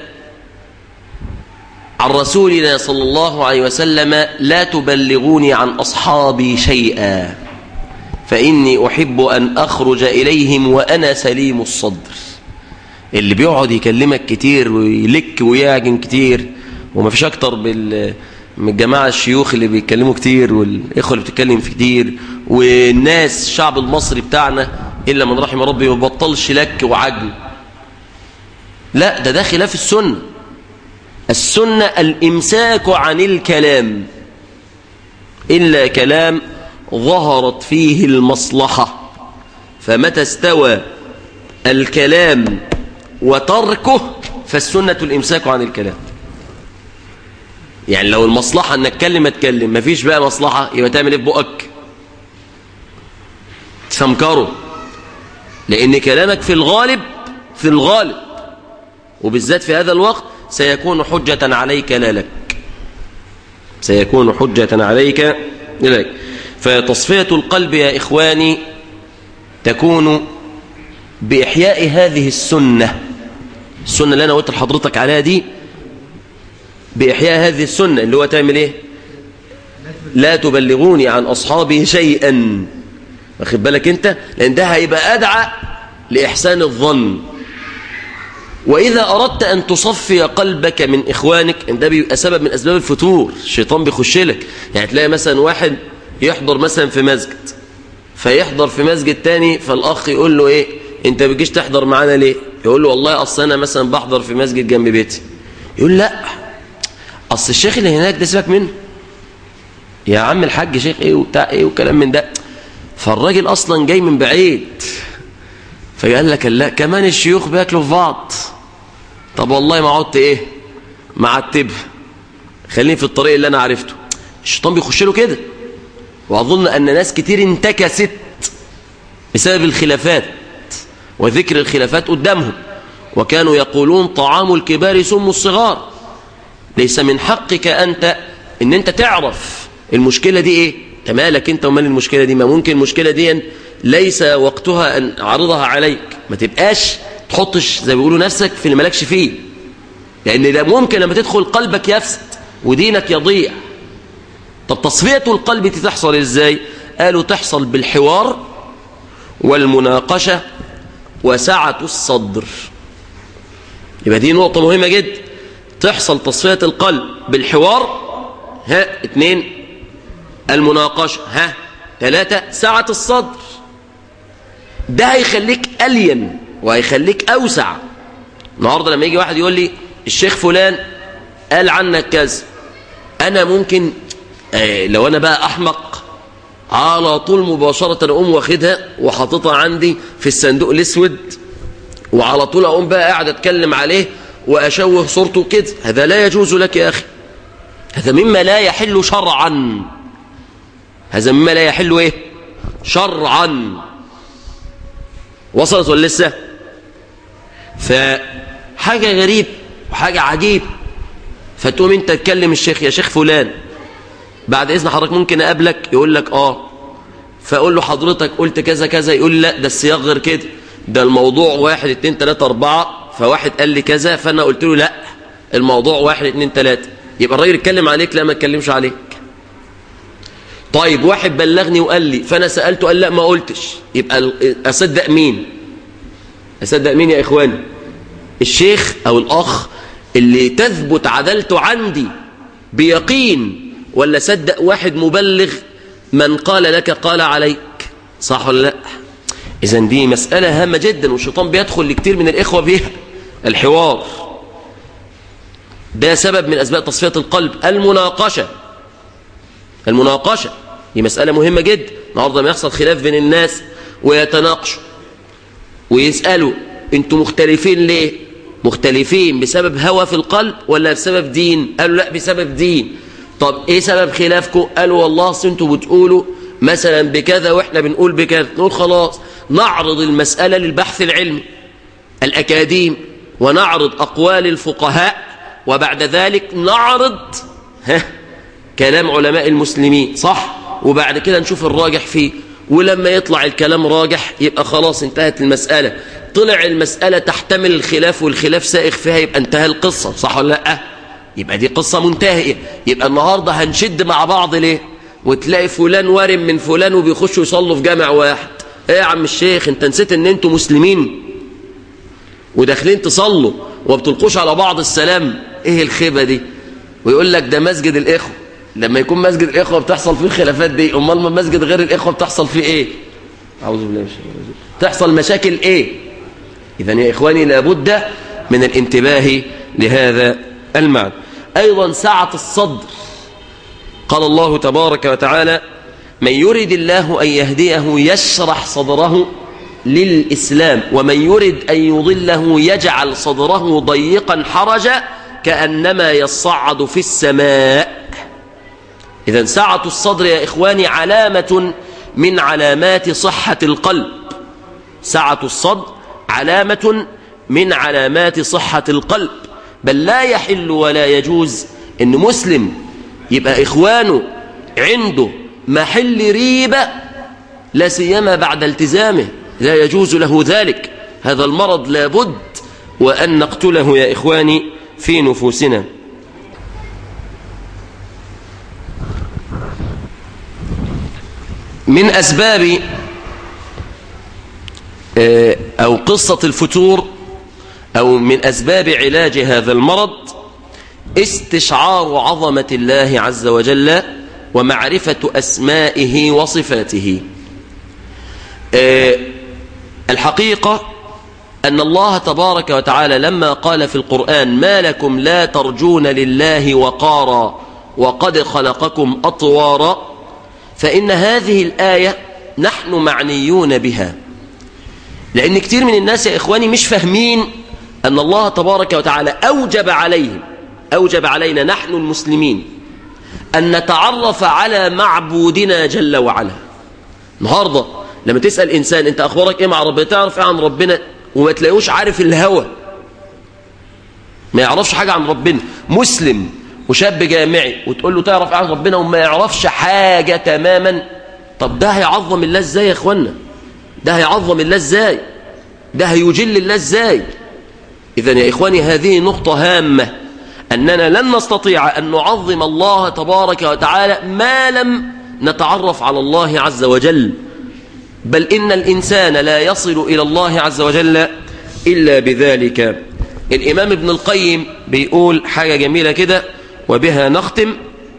عن رسولنا صلى الله عليه وسلم لا تبلغوني عن أصحابي شيئا فإني أحب أن أخرج إليهم وأنا سليم الصدر اللي بيقعد يكلمك كتير ويلك ويعجن كتير وما فيش أكتر بال من الجماعة الشيوخ اللي بيتكلموا كتير والإخوة اللي بتتكلم كتير والناس الشعب المصري بتاعنا إلا من رحم ربي ما بطلش لك وعجل لا ده ده خلاف السنة السنة الإمساك عن الكلام إلا كلام ظهرت فيه المصلحة فمتى استوى الكلام وتركه فالسنة الإمساك عن الكلام يعني لو المصلحة انك تكلم اتكلم مفيش بقى مصلحة يبقى تعمل ايه ببقك تفمكره لان كلامك في الغالب في الغالب وبالذات في هذا الوقت سيكون حجة عليك لا لك سيكون حجة عليك لا لك فتصفية القلب يا إخواني تكون بإحياء هذه السنة السنة اللي أنا قلت لحضرتك عليها دي بإحياء هذه السنة اللي هو تعمل إيه لا تبلغوني عن أصحابه شيئا واخد بالك أنت لأن ده هيبقى أدعى لإحسان الظن وإذا أردت أن تصفي قلبك من إخوانك إن ده بيبقى سبب من أسباب الفتور الشيطان بيخش لك يعني تلاقي مثلا واحد يحضر مثلا في مسجد فيحضر في مسجد تاني فالأخ يقول له إيه أنت بتجيش تحضر معانا ليه يقول له والله أصل أنا مثلا بحضر في مسجد جنب بيتي يقول لا أصل الشيخ اللي هناك ده سيبك منه يا عم الحاج شيخ إيه وبتاع إيه وكلام من ده فالراجل أصلا جاي من بعيد فقال لك لا كمان الشيوخ بياكلوا في بعض طب والله ما عدت ايه معتبها خليني في الطريق اللي انا عرفته الشيطان بيخش له كده واظن ان ناس كتير انتكست بسبب الخلافات وذكر الخلافات قدامهم وكانوا يقولون طعام الكبار سم الصغار ليس من حقك انت ان انت تعرف المشكله دي ايه تمالك انت ومال المشكله دي ما ممكن المشكله دي ليس وقتها ان اعرضها عليك ما تبقاش تحطش زي ما بيقولوا نفسك في اللي مالكش فيه لان ده ممكن لما تدخل قلبك يفسد ودينك يضيع طب تصفيه القلب دي تحصل ازاي قالوا تحصل بالحوار والمناقشه وسعه الصدر يبقى دي نقطه مهمه جدا تحصل تصفيه القلب بالحوار ها اتنين المناقشه ها ثلاثه سعه الصدر ده هيخليك ألين وهيخليك أوسع النهاردة لما يجي واحد يقول لي الشيخ فلان قال عنك كذا أنا ممكن آه لو أنا بقى أحمق على طول مباشرة أقوم واخدها وحاططها عندي في الصندوق الأسود وعلى طول أقوم بقى قاعد أتكلم عليه وأشوه صورته كده هذا لا يجوز لك يا أخي هذا مما لا يحل شرعا هذا مما لا يحل إيه شرعا وصلت ولا لسه فحاجة غريب وحاجة عجيب فتقوم انت تكلم الشيخ يا شيخ فلان بعد اذن حضرتك ممكن اقابلك يقول لك اه فاقول له حضرتك قلت كذا كذا يقول لي لا ده السياق غير كده ده الموضوع واحد اتنين تلاتة اربعة فواحد قال لي كذا فانا قلت له لا الموضوع واحد اتنين تلاتة يبقى الراجل اتكلم عليك لا ما اتكلمش عليك طيب واحد بلغني وقال لي فانا سألته قال لا ما قلتش يبقى اصدق مين اصدق مين يا اخواني الشيخ او الاخ اللي تثبت عدالته عندي بيقين ولا صدق واحد مبلغ من قال لك قال عليك صح ولا لا اذا دي مسألة هامة جدا والشيطان بيدخل لكتير من الإخوة بها الحوار ده سبب من أسباب تصفية القلب المناقشة المناقشة دي مسألة مهمة جدا النهارده ما يحصل خلاف بين الناس ويتناقشوا ويسألوا انتوا مختلفين ليه مختلفين بسبب هوى في القلب ولا بسبب دين قالوا لا بسبب دين طب ايه سبب خلافكم قالوا والله اصل انتوا بتقولوا مثلا بكذا واحنا بنقول بكذا نقول خلاص نعرض المسألة للبحث العلمي الأكاديم ونعرض أقوال الفقهاء وبعد ذلك نعرض ها كلام علماء المسلمين صح وبعد كده نشوف الراجح فيه ولما يطلع الكلام راجح يبقى خلاص انتهت المسألة طلع المسألة تحتمل الخلاف والخلاف سائغ فيها يبقى انتهى القصة صح ولا لا يبقى دي قصة منتهية يبقى النهاردة هنشد مع بعض ليه وتلاقي فلان وارم من فلان وبيخشوا يصلوا في جامع واحد ايه يا عم الشيخ انت نسيت ان انتوا مسلمين وداخلين تصلوا وبتلقوش على بعض السلام ايه الخيبة دي ويقول لك ده مسجد الاخوة لما يكون مسجد الاخوة بتحصل فيه الخلافات دي امال ما مسجد غير الاخوة بتحصل فيه ايه اعوذ بالله من الشيطان الرجيم تحصل مشاكل ايه اذا يا اخواني لابد من الانتباه لهذا المعنى ايضا سعة الصدر قال الله تبارك وتعالى من يرد الله أن يهديه يشرح صدره للإسلام ومن يرد أن يضله يجعل صدره ضيقا حرجا كأنما يصعد في السماء إذا سعة الصدر يا إخواني علامة من علامات صحة القلب سعة الصدر علامة من علامات صحة القلب بل لا يحل ولا يجوز أن مسلم يبقى إخوانه عنده محل ريبة لا سيما بعد التزامه لا يجوز له ذلك هذا المرض لابد وأن نقتله يا إخواني في نفوسنا من أسباب أو قصة الفتور أو من أسباب علاج هذا المرض استشعار عظمة الله عز وجل ومعرفة أسمائه وصفاته الحقيقة أن الله تبارك وتعالى لما قال في القرآن ما لكم لا ترجون لله وقارا وقد خلقكم أطوارا فإن هذه الآية نحن معنيون بها لأن كتير من الناس يا إخواني مش فاهمين أن الله تبارك وتعالى أوجب عليهم أوجب علينا نحن المسلمين أن نتعرف على معبودنا جل وعلا النهاردة لما تسأل إنسان أنت أخبارك إيه مع ربنا تعرف إيه عن ربنا وما تلاقيهوش عارف الهوى ما يعرفش حاجة عن ربنا مسلم وشاب جامعي وتقول له تعرف إيه عن ربنا وما يعرفش حاجة تماما طب ده هيعظم الله إزاي يا إخوانا ده هيعظم الله إزاي ده هيجل الله إزاي إذا يا إخواني هذه نقطة هامة أننا لن نستطيع أن نعظم الله تبارك وتعالى ما لم نتعرف على الله عز وجل بل إن الإنسان لا يصل إلى الله عز وجل إلا بذلك الإمام ابن القيم بيقول حاجة جميلة كده وبها نختم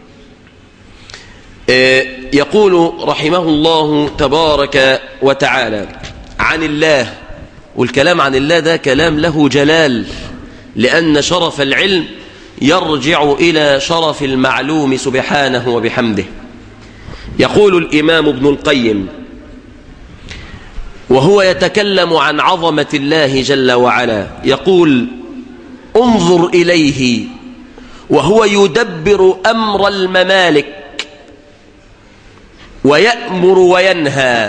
يقول رحمه الله تبارك وتعالى عن الله والكلام عن الله ده كلام له جلال لأن شرف العلم يرجع إلى شرف المعلوم سبحانه وبحمده يقول الإمام ابن القيم وهو يتكلم عن عظمة الله جل وعلا يقول انظر إليه وهو يدبر أمر الممالك ويأمر وينهى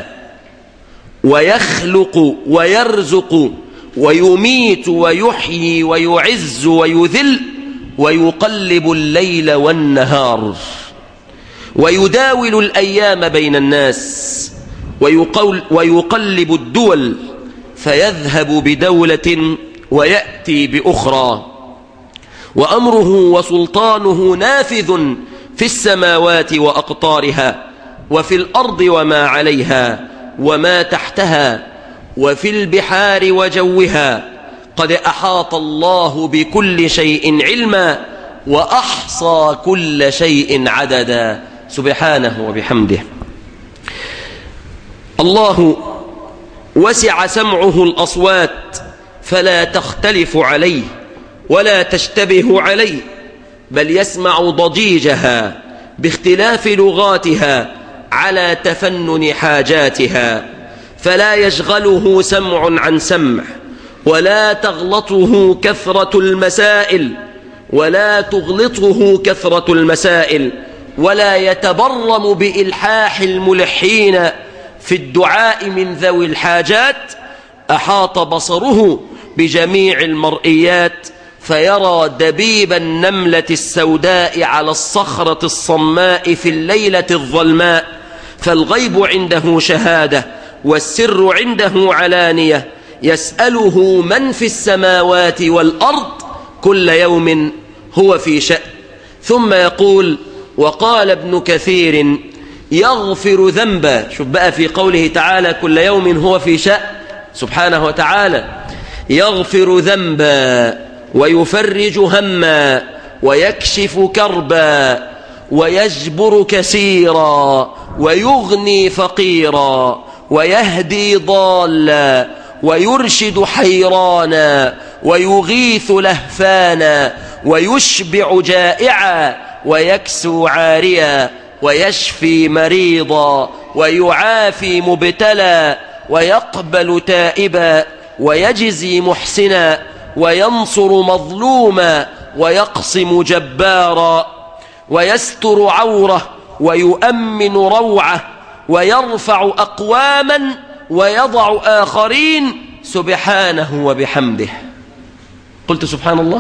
ويخلق ويرزق ويميت ويحيي ويعز ويذل ويقلب الليل والنهار ويداول الأيام بين الناس ويقول ويقلب الدول فيذهب بدولة ويأتي بأخرى وأمره وسلطانه نافذ في السماوات وأقطارها وفي الأرض وما عليها وما تحتها وفي البحار وجوها قد أحاط الله بكل شيء علما وأحصى كل شيء عددا سبحانه وبحمده الله وسع سمعه الأصوات فلا تختلف عليه ولا تشتبه عليه بل يسمع ضجيجها باختلاف لغاتها على تفنن حاجاتها فلا يشغله سمع عن سمع ولا تغلطه كثرة المسائل ولا تغلطه كثرة المسائل ولا يتبرم بإلحاح الملحين في الدعاء من ذوي الحاجات أحاط بصره بجميع المرئيات فيرى دبيب النملة السوداء على الصخرة الصماء في الليلة الظلماء فالغيب عنده شهادة والسر عنده علانية يسأله من في السماوات والأرض كل يوم هو في شأن ثم يقول وقال ابن كثير يغفر ذنبا شوف بقى في قوله تعالى كل يوم هو في شأن سبحانه وتعالى يغفر ذنبا ويفرج هما ويكشف كربا ويجبر كثيرا ويغني فقيرا ويهدي ضالا ويرشد حيرانا ويغيث لهفانا ويشبع جائعا ويكسو عاريا ويشفي مريضا ويعافي مبتلى ويقبل تائبا ويجزي محسنا وينصر مظلوما ويقسم جبارا ويستر عوره ويؤمن روعه ويرفع أقواما ويضع آخرين سبحانه وبحمده قلت سبحان الله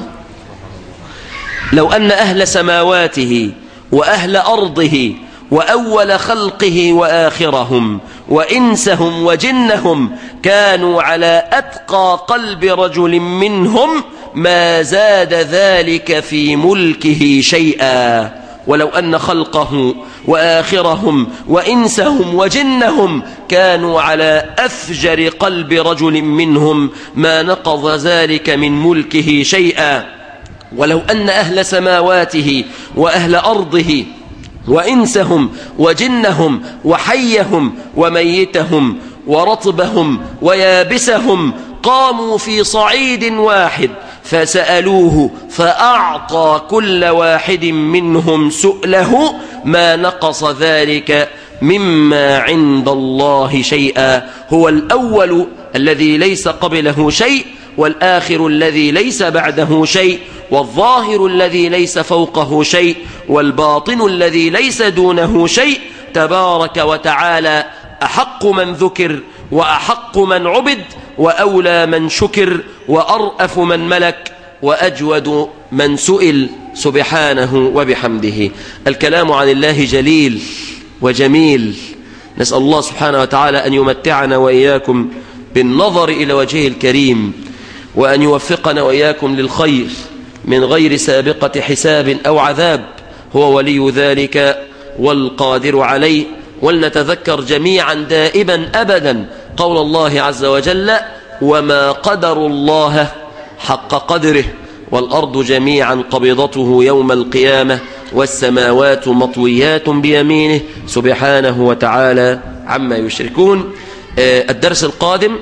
لو أن أهل سماواته وأهل أرضه وأول خلقه وآخرهم وإنسهم وجنهم كانوا على أتقى قلب رجل منهم ما زاد ذلك في ملكه شيئا ولو أن خلقه وآخرهم وإنسهم وجنهم كانوا على أفجر قلب رجل منهم ما نقض ذلك من ملكه شيئا ولو أن أهل سماواته وأهل أرضه وإنسهم وجنهم وحيهم وميتهم ورطبهم ويابسهم قاموا في صعيد واحد فسألوه فأعطى كل واحد منهم سؤله ما نقص ذلك مما عند الله شيئا هو الأول الذي ليس قبله شيء والآخر الذي ليس بعده شيء والظاهر الذي ليس فوقه شيء والباطن الذي ليس دونه شيء تبارك وتعالى أحق من ذكر وأحق من عبد وأولى من شكر وأرأف من ملك وأجود من سئل سبحانه وبحمده الكلام عن الله جليل وجميل نسأل الله سبحانه وتعالى أن يمتعنا وإياكم بالنظر إلى وجهه الكريم وأن يوفقنا وإياكم للخير من غير سابقة حساب أو عذاب هو ولي ذلك والقادر عليه ولنتذكر جميعا دائما أبدا قول الله عز وجل وما قدر الله حق قدره والأرض جميعا قبضته يوم القيامة والسماوات مطويات بيمينه سبحانه وتعالى عما يشركون الدرس القادم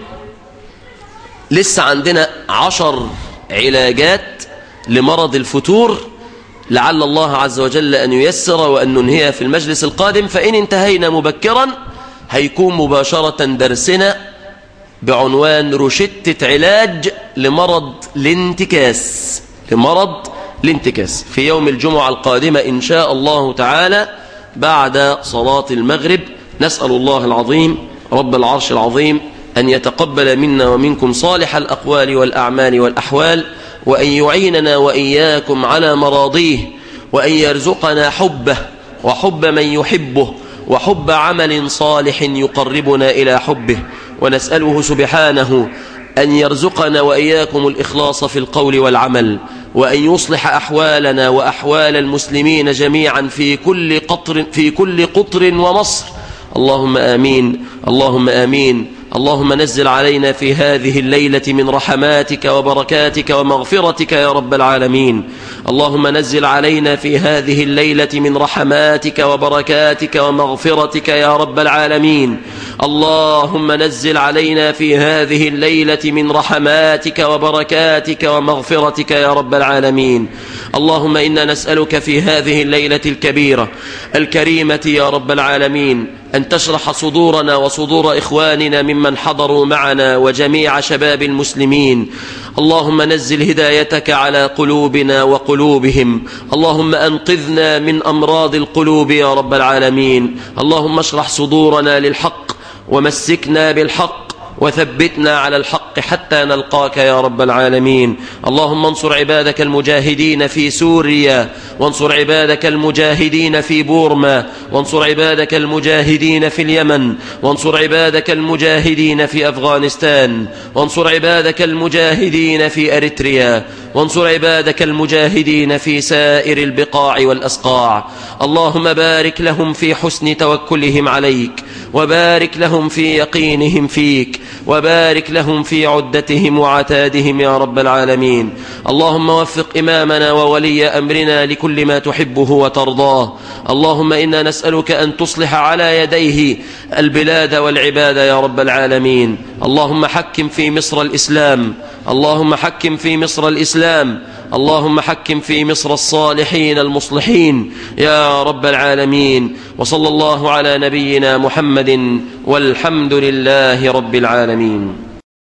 لسه عندنا عشر علاجات لمرض الفتور لعل الله عز وجل أن ييسر وأن ننهيها في المجلس القادم فإن انتهينا مبكرا هيكون مباشرة درسنا بعنوان روشتة علاج لمرض الانتكاس لمرض الانتكاس في يوم الجمعة القادمة إن شاء الله تعالى بعد صلاة المغرب نسأل الله العظيم رب العرش العظيم أن يتقبل منا ومنكم صالح الأقوال والأعمال والأحوال وأن يعيننا وإياكم على مراضيه وأن يرزقنا حبه وحب من يحبه وحب عمل صالح يقربنا إلى حبه ونسأله سبحانه أن يرزقنا وإياكم الإخلاص في القول والعمل وأن يصلح أحوالنا وأحوال المسلمين جميعا في كل قطر, في كل قطر ومصر اللهم آمين اللهم آمين اللهم نزل علينا في هذه الليلة من رحماتك وبركاتك ومغفرتك يا رب العالمين اللهم نزل علينا في هذه الليلة من رحماتك وبركاتك ومغفرتك يا رب العالمين اللهم نزل علينا في هذه الليلة من رحماتك وبركاتك ومغفرتك يا رب العالمين اللهم إنا نسألك في هذه الليلة الكبيرة الكريمة يا رب العالمين أن تشرح صدورنا وصدور إخواننا ممن حضروا معنا وجميع شباب المسلمين اللهم نزل هدايتك على قلوبنا وقلوبهم اللهم أنقذنا من أمراض القلوب يا رب العالمين اللهم اشرح صدورنا للحق ومسكنا بالحق وثبتنا على الحق حتى نلقاك يا رب العالمين اللهم انصر عبادك المجاهدين في سوريا وانصر عبادك المجاهدين في بورما وانصر عبادك المجاهدين في اليمن وانصر عبادك المجاهدين في أفغانستان وانصر عبادك المجاهدين في أريتريا وانصر عبادك المجاهدين في سائر البقاع والأسقاع اللهم بارك لهم في حسن توكلهم عليك وبارك لهم في يقينهم فيك وبارك لهم في عدتهم وعتادهم يا رب العالمين اللهم وفق إمامنا وولي أمرنا لكل ما تحبه وترضاه اللهم إنا نسألك أن تصلح على يديه البلاد والعباد يا رب العالمين اللهم حكم في مصر الإسلام اللهم حكم في مصر الإسلام اللهم حكم في مصر الصالحين المصلحين يا رب العالمين وصلى الله على نبينا محمد والحمد لله رب العالمين